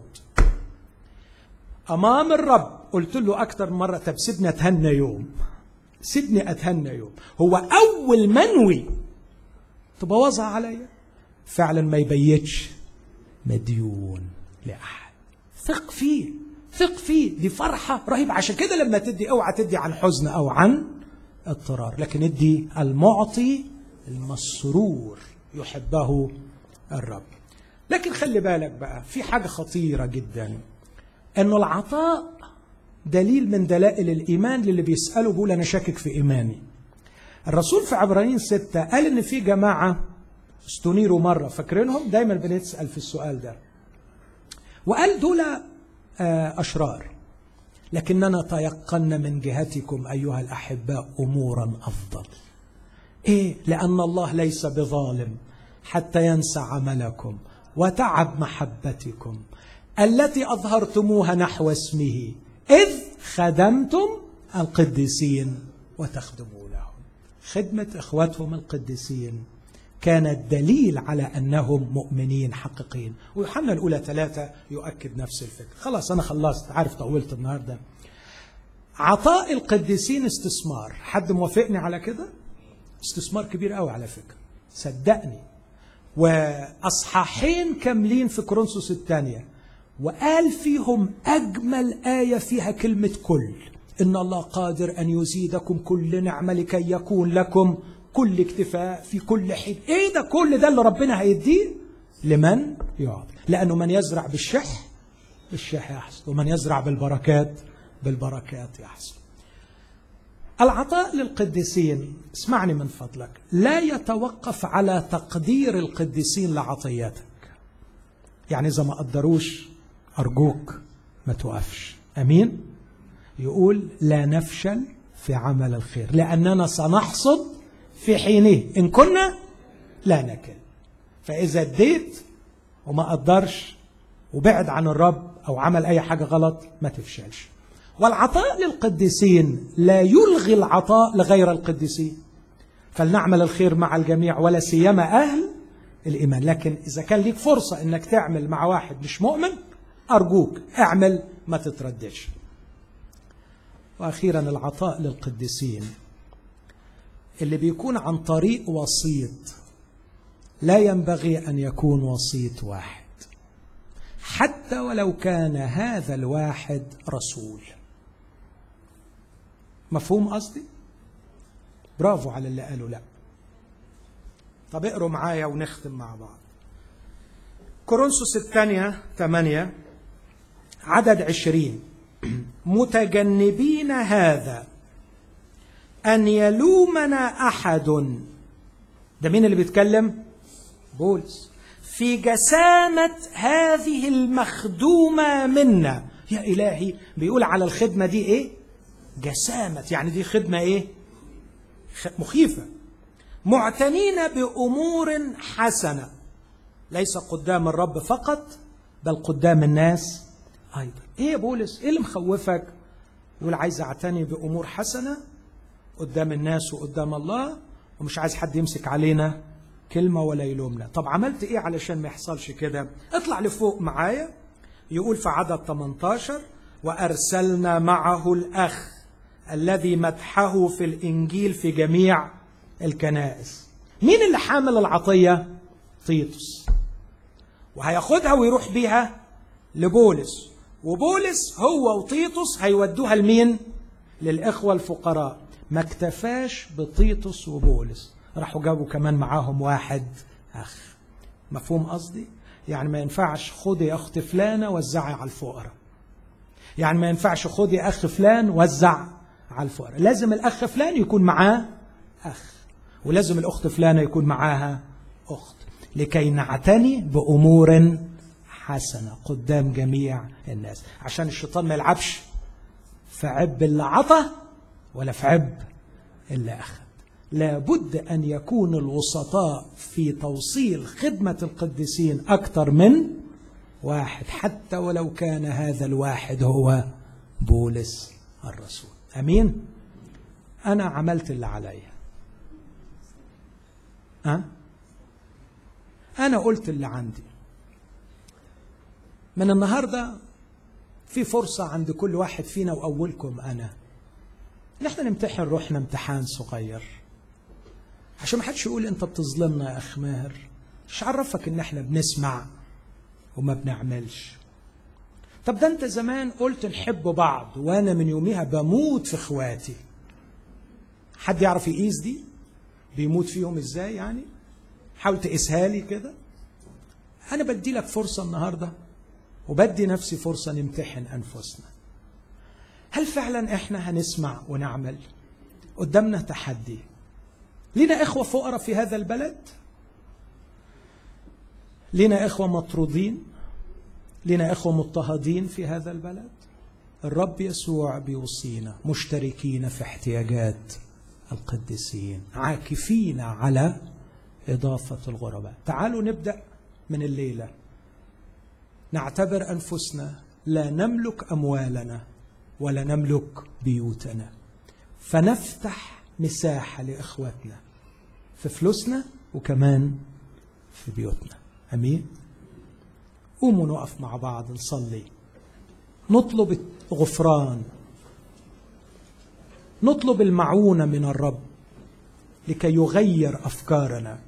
أمام الرب قلت له أكتر مرة طب سيبني أتهنى يوم سيبني أتهنى يوم هو أول منوي تبوظها عليا فعلا ما يبيتش مديون لأحد ثق فيه ثق فيه دي فرحة رهيبة عشان كده لما تدي اوعى تدي عن حزن أو عن اضطرار لكن ادي المعطي المسرور يحبه الرب لكن خلي بالك بقى في حاجة خطيرة جدا انه العطاء دليل من دلائل الإيمان للي بيسأله بيقول أنا شاكك في إيماني الرسول في عبرانيين ستة قال إن في جماعة استنيروا مرة فاكرينهم دايما بنسأل في السؤال ده وقال دول أشرار لكننا تيقنا من جهتكم أيها الأحباء أمورا أفضل إيه لأن الله ليس بظالم حتى ينسى عملكم وتعب محبتكم التي أظهرتموها نحو اسمه إذ خدمتم القديسين وتخدمونهم خدمة إخوتهم القديسين كانت دليل على أنهم مؤمنين حقيقيين ويوحنا الأولى ثلاثة يؤكد نفس الفكرة خلاص أنا خلصت عارف طولت النهاردة عطاء القديسين استثمار حد موافقني على كده استثمار كبير قوي على فكرة صدقني وأصحاحين كاملين في كورنثوس الثانية وقال فيهم أجمل آية فيها كلمة كل إن الله قادر أن يزيدكم كل نعمة لكي يكون لكم كل اكتفاء في كل حين إيه ده كل ده اللي ربنا هيديه لمن يعطي لأنه من يزرع بالشح بالشح يحصد ومن يزرع بالبركات بالبركات يحصد العطاء للقديسين اسمعني من فضلك لا يتوقف على تقدير القديسين لعطياتك يعني إذا ما قدروش أرجوك ما توقفش أمين يقول لا نفشل في عمل الخير لأننا سنحصد في حينه إن كنا لا نكل فإذا اديت وما قدرش وبعد عن الرب أو عمل أي حاجة غلط ما تفشلش والعطاء للقديسين لا يلغي العطاء لغير القديسين فلنعمل الخير مع الجميع ولا سيما أهل الإيمان لكن إذا كان ليك فرصة إنك تعمل مع واحد مش مؤمن أرجوك اعمل ما تترددش وأخيرا العطاء للقديسين اللي بيكون عن طريق وسيط لا ينبغي أن يكون وسيط واحد حتى ولو كان هذا الواحد رسول مفهوم قصدي؟ برافو على اللي قالوا لا طب اقروا معايا ونختم مع بعض كورنثوس الثانية ثمانية عدد عشرين متجنبين هذا أن يلومنا أحد ده مين اللي بيتكلم بولس في جسامة هذه المخدومة منا يا إلهي بيقول على الخدمة دي إيه جسامة يعني دي خدمة إيه مخيفة معتنين بأمور حسنة ليس قدام الرب فقط بل قدام الناس أيضا إيه يا بولس إيه اللي مخوفك يقول عايز أعتني بأمور حسنة قدام الناس وقدام الله ومش عايز حد يمسك علينا كلمة ولا يلومنا طب عملت ايه علشان ما يحصلش كده اطلع لفوق معايا يقول في عدد 18 وأرسلنا معه الأخ الذي مدحه في الإنجيل في جميع الكنائس مين اللي حامل العطية تيتوس وهياخدها ويروح بيها لبولس وبولس هو وتيتوس هيودوها لمين للإخوة الفقراء ما اكتفاش بطيطس وبولس راحوا جابوا كمان معاهم واحد أخ مفهوم قصدي؟ يعني ما ينفعش خدي يا أخت فلانة وزعي على الفقراء يعني ما ينفعش خدي أخ فلان وزع على الفقراء لازم الأخ فلان يكون معاه أخ ولازم الأخت فلانة يكون معاها أخت لكي نعتني بأمور حسنة قدام جميع الناس عشان الشيطان ما يلعبش في عب اللي عطى ولا في عب اللي أخذ لابد أن يكون الوسطاء في توصيل خدمة القديسين أكثر من واحد حتى ولو كان هذا الواحد هو بولس الرسول أمين أنا عملت اللي عليا أه؟ أنا قلت اللي عندي من النهاردة في فرصة عند كل واحد فينا وأولكم أنا إن إحنا نمتحن روحنا امتحان صغير عشان ما حدش يقول أنت بتظلمنا يا أخ ماهر مش عرفك إن إحنا بنسمع وما بنعملش طب ده أنت زمان قلت نحب بعض وأنا من يوميها بموت في إخواتي حد يعرف يقيس دي بيموت فيهم إزاي يعني حاول تقيسها لي كده أنا بدي لك فرصة النهاردة وبدي نفسي فرصة نمتحن أنفسنا هل فعلا إحنا هنسمع ونعمل قدامنا تحدي لنا إخوة فقراء في هذا البلد لنا إخوة مطرودين لنا إخوة مضطهدين في هذا البلد الرب يسوع بيوصينا مشتركين في احتياجات القديسين عاكفين على إضافة الغرباء تعالوا نبدأ من الليلة نعتبر أنفسنا لا نملك أموالنا ولا نملك بيوتنا فنفتح مساحة لإخواتنا في فلوسنا وكمان في بيوتنا أمين قوموا نقف مع بعض نصلي نطلب الغفران نطلب المعونة من الرب لكي يغير أفكارنا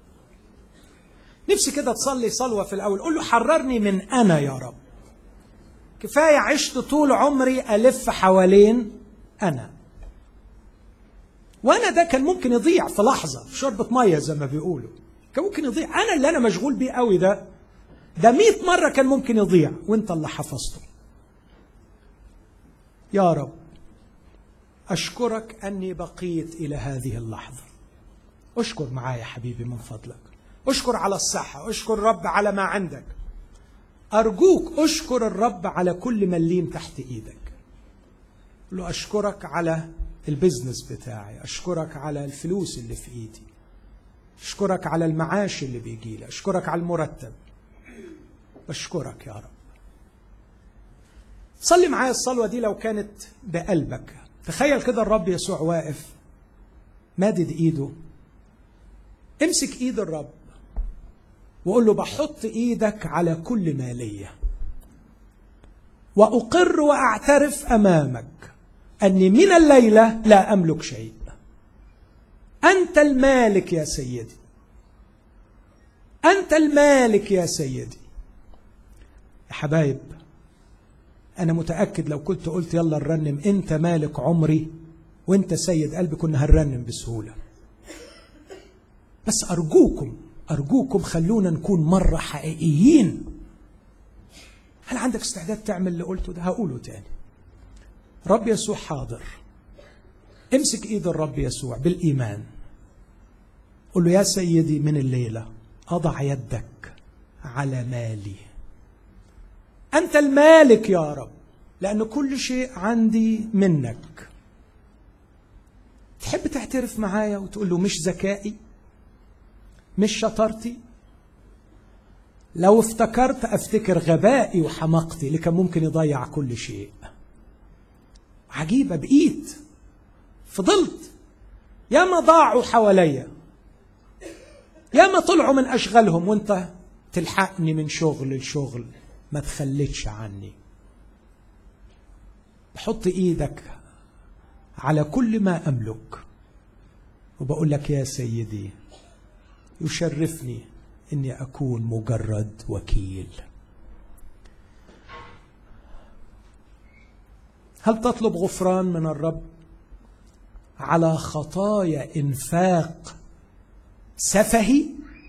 نفسي كده تصلي صلوة في الأول قول له حررني من أنا يا رب كفاية عشت طول عمري ألف حوالين أنا وأنا ده كان ممكن يضيع في لحظة في شربة مية زي ما بيقولوا كان ممكن يضيع أنا اللي أنا مشغول بيه قوي ده ده مئة مرة كان ممكن يضيع وانت اللي حفظته يا رب أشكرك أني بقيت إلى هذه اللحظة أشكر معايا حبيبي من فضلك أشكر على الصحة أشكر الرب على ما عندك أرجوك أشكر الرب على كل مليم تحت إيدك له أشكرك على البزنس بتاعي أشكرك على الفلوس اللي في إيدي أشكرك على المعاش اللي بيجي لي أشكرك على المرتب بشكرك يا رب صلي معايا الصلوة دي لو كانت بقلبك تخيل كده الرب يسوع واقف مادد ايده امسك ايد الرب وقول له بحط ايدك على كل ما ليا واقر واعترف امامك اني من الليله لا املك شيء انت المالك يا سيدي انت المالك يا سيدي يا حبايب انا متاكد لو كنت قلت يلا نرنم انت مالك عمري وانت سيد قلبي كنا هنرنم بسهوله بس ارجوكم ارجوكم خلونا نكون مره حقيقيين هل عندك استعداد تعمل اللي قلته ده هقوله تاني رب يسوع حاضر امسك ايد الرب يسوع بالايمان قل له يا سيدي من الليلة أضع يدك على مالي أنت المالك يا رب لأن كل شيء عندي منك تحب تعترف معايا وتقول له مش ذكائي مش شطارتي لو افتكرت افتكر غبائي وحماقتي اللي كان ممكن يضيع كل شيء عجيبة بقيت فضلت ياما ضاعوا حواليا ياما طلعوا من أشغالهم وانت تلحقني من شغل لشغل ما تخليتش عني بحط ايدك على كل ما املك وبقول لك يا سيدي يشرفني اني اكون مجرد وكيل هل تطلب غفران من الرب على خطايا انفاق سفهي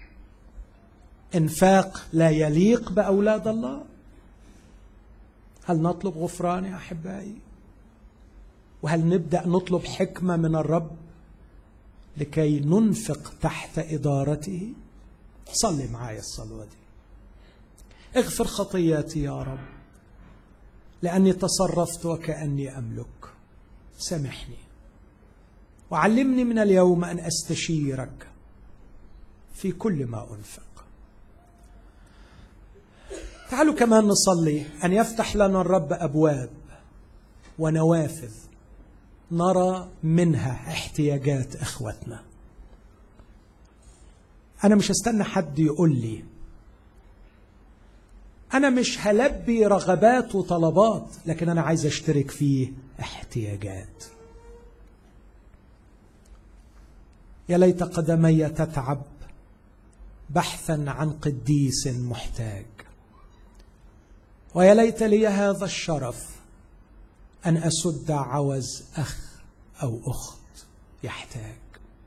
انفاق لا يليق باولاد الله هل نطلب غفران يا احبائي وهل نبدا نطلب حكمه من الرب لكي ننفق تحت ادارته صلي معايا الصلوه دي اغفر خطياتي يا رب لاني تصرفت وكاني املك سامحني وعلمني من اليوم ان استشيرك في كل ما انفق تعالوا كمان نصلي ان يفتح لنا الرب ابواب ونوافذ نرى منها احتياجات اخوتنا انا مش هستنى حد يقول لي انا مش هلبي رغبات وطلبات لكن انا عايز اشترك في احتياجات يا ليت قدمي تتعب بحثا عن قديس محتاج ويا ليت لي هذا الشرف ان اسد عوز اخ او اخت يحتاج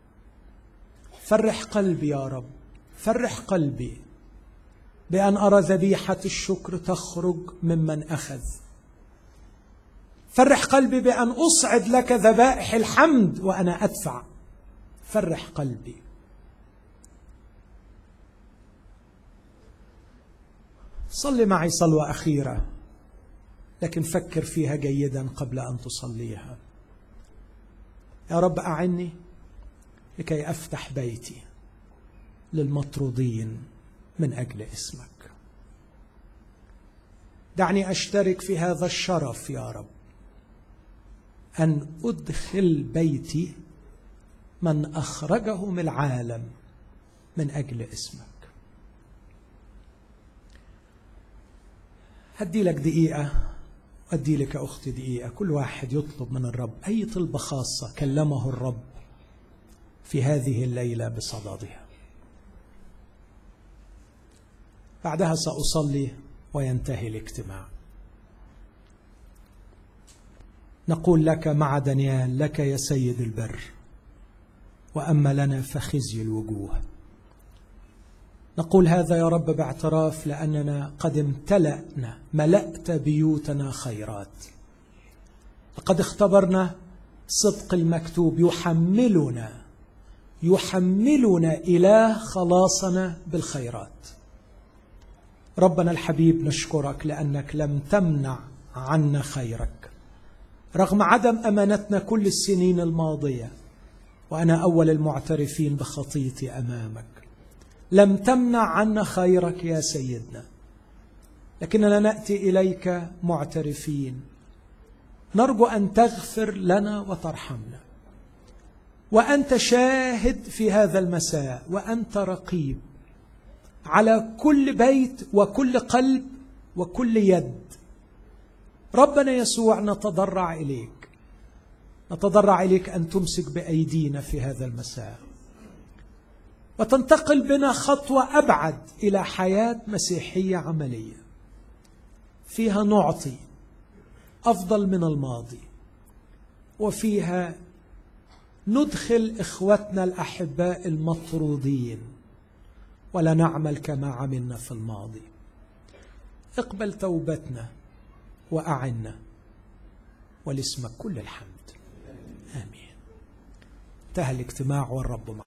فرح قلبي يا رب فرح قلبي بان ارى ذبيحه الشكر تخرج ممن اخذ فرح قلبي بان اصعد لك ذبائح الحمد وانا ادفع فرح قلبي صلي معي صلوه اخيره لكن فكر فيها جيدا قبل ان تصليها يا رب اعني لكي افتح بيتي للمطرودين من اجل اسمك دعني اشترك في هذا الشرف يا رب ان ادخل بيتي من اخرجه من العالم من اجل اسمك هدي لك دقيقه أدي لك أختي دقيقة كل واحد يطلب من الرب أي طلبة خاصة كلمه الرب في هذه الليلة بصددها بعدها سأصلي وينتهي الاجتماع نقول لك مع دانيال لك يا سيد البر وأما لنا فخزي الوجوه نقول هذا يا رب باعتراف لاننا قد امتلأنا ملأت بيوتنا خيرات لقد اختبرنا صدق المكتوب يحملنا يحملنا اله خلاصنا بالخيرات ربنا الحبيب نشكرك لانك لم تمنع عنا خيرك رغم عدم امانتنا كل السنين الماضيه وانا اول المعترفين بخطيتي امامك لم تمنع عنا خيرك يا سيدنا لكننا ناتي اليك معترفين نرجو ان تغفر لنا وترحمنا وانت شاهد في هذا المساء وانت رقيب على كل بيت وكل قلب وكل يد ربنا يسوع نتضرع اليك نتضرع اليك ان تمسك بايدينا في هذا المساء وتنتقل بنا خطوه ابعد الى حياه مسيحيه عمليه فيها نعطي افضل من الماضي وفيها ندخل اخوتنا الاحباء المطرودين ولا نعمل كما عملنا في الماضي اقبل توبتنا واعنا ولاسمك كل الحمد امين انتهى الاجتماع والرب معنا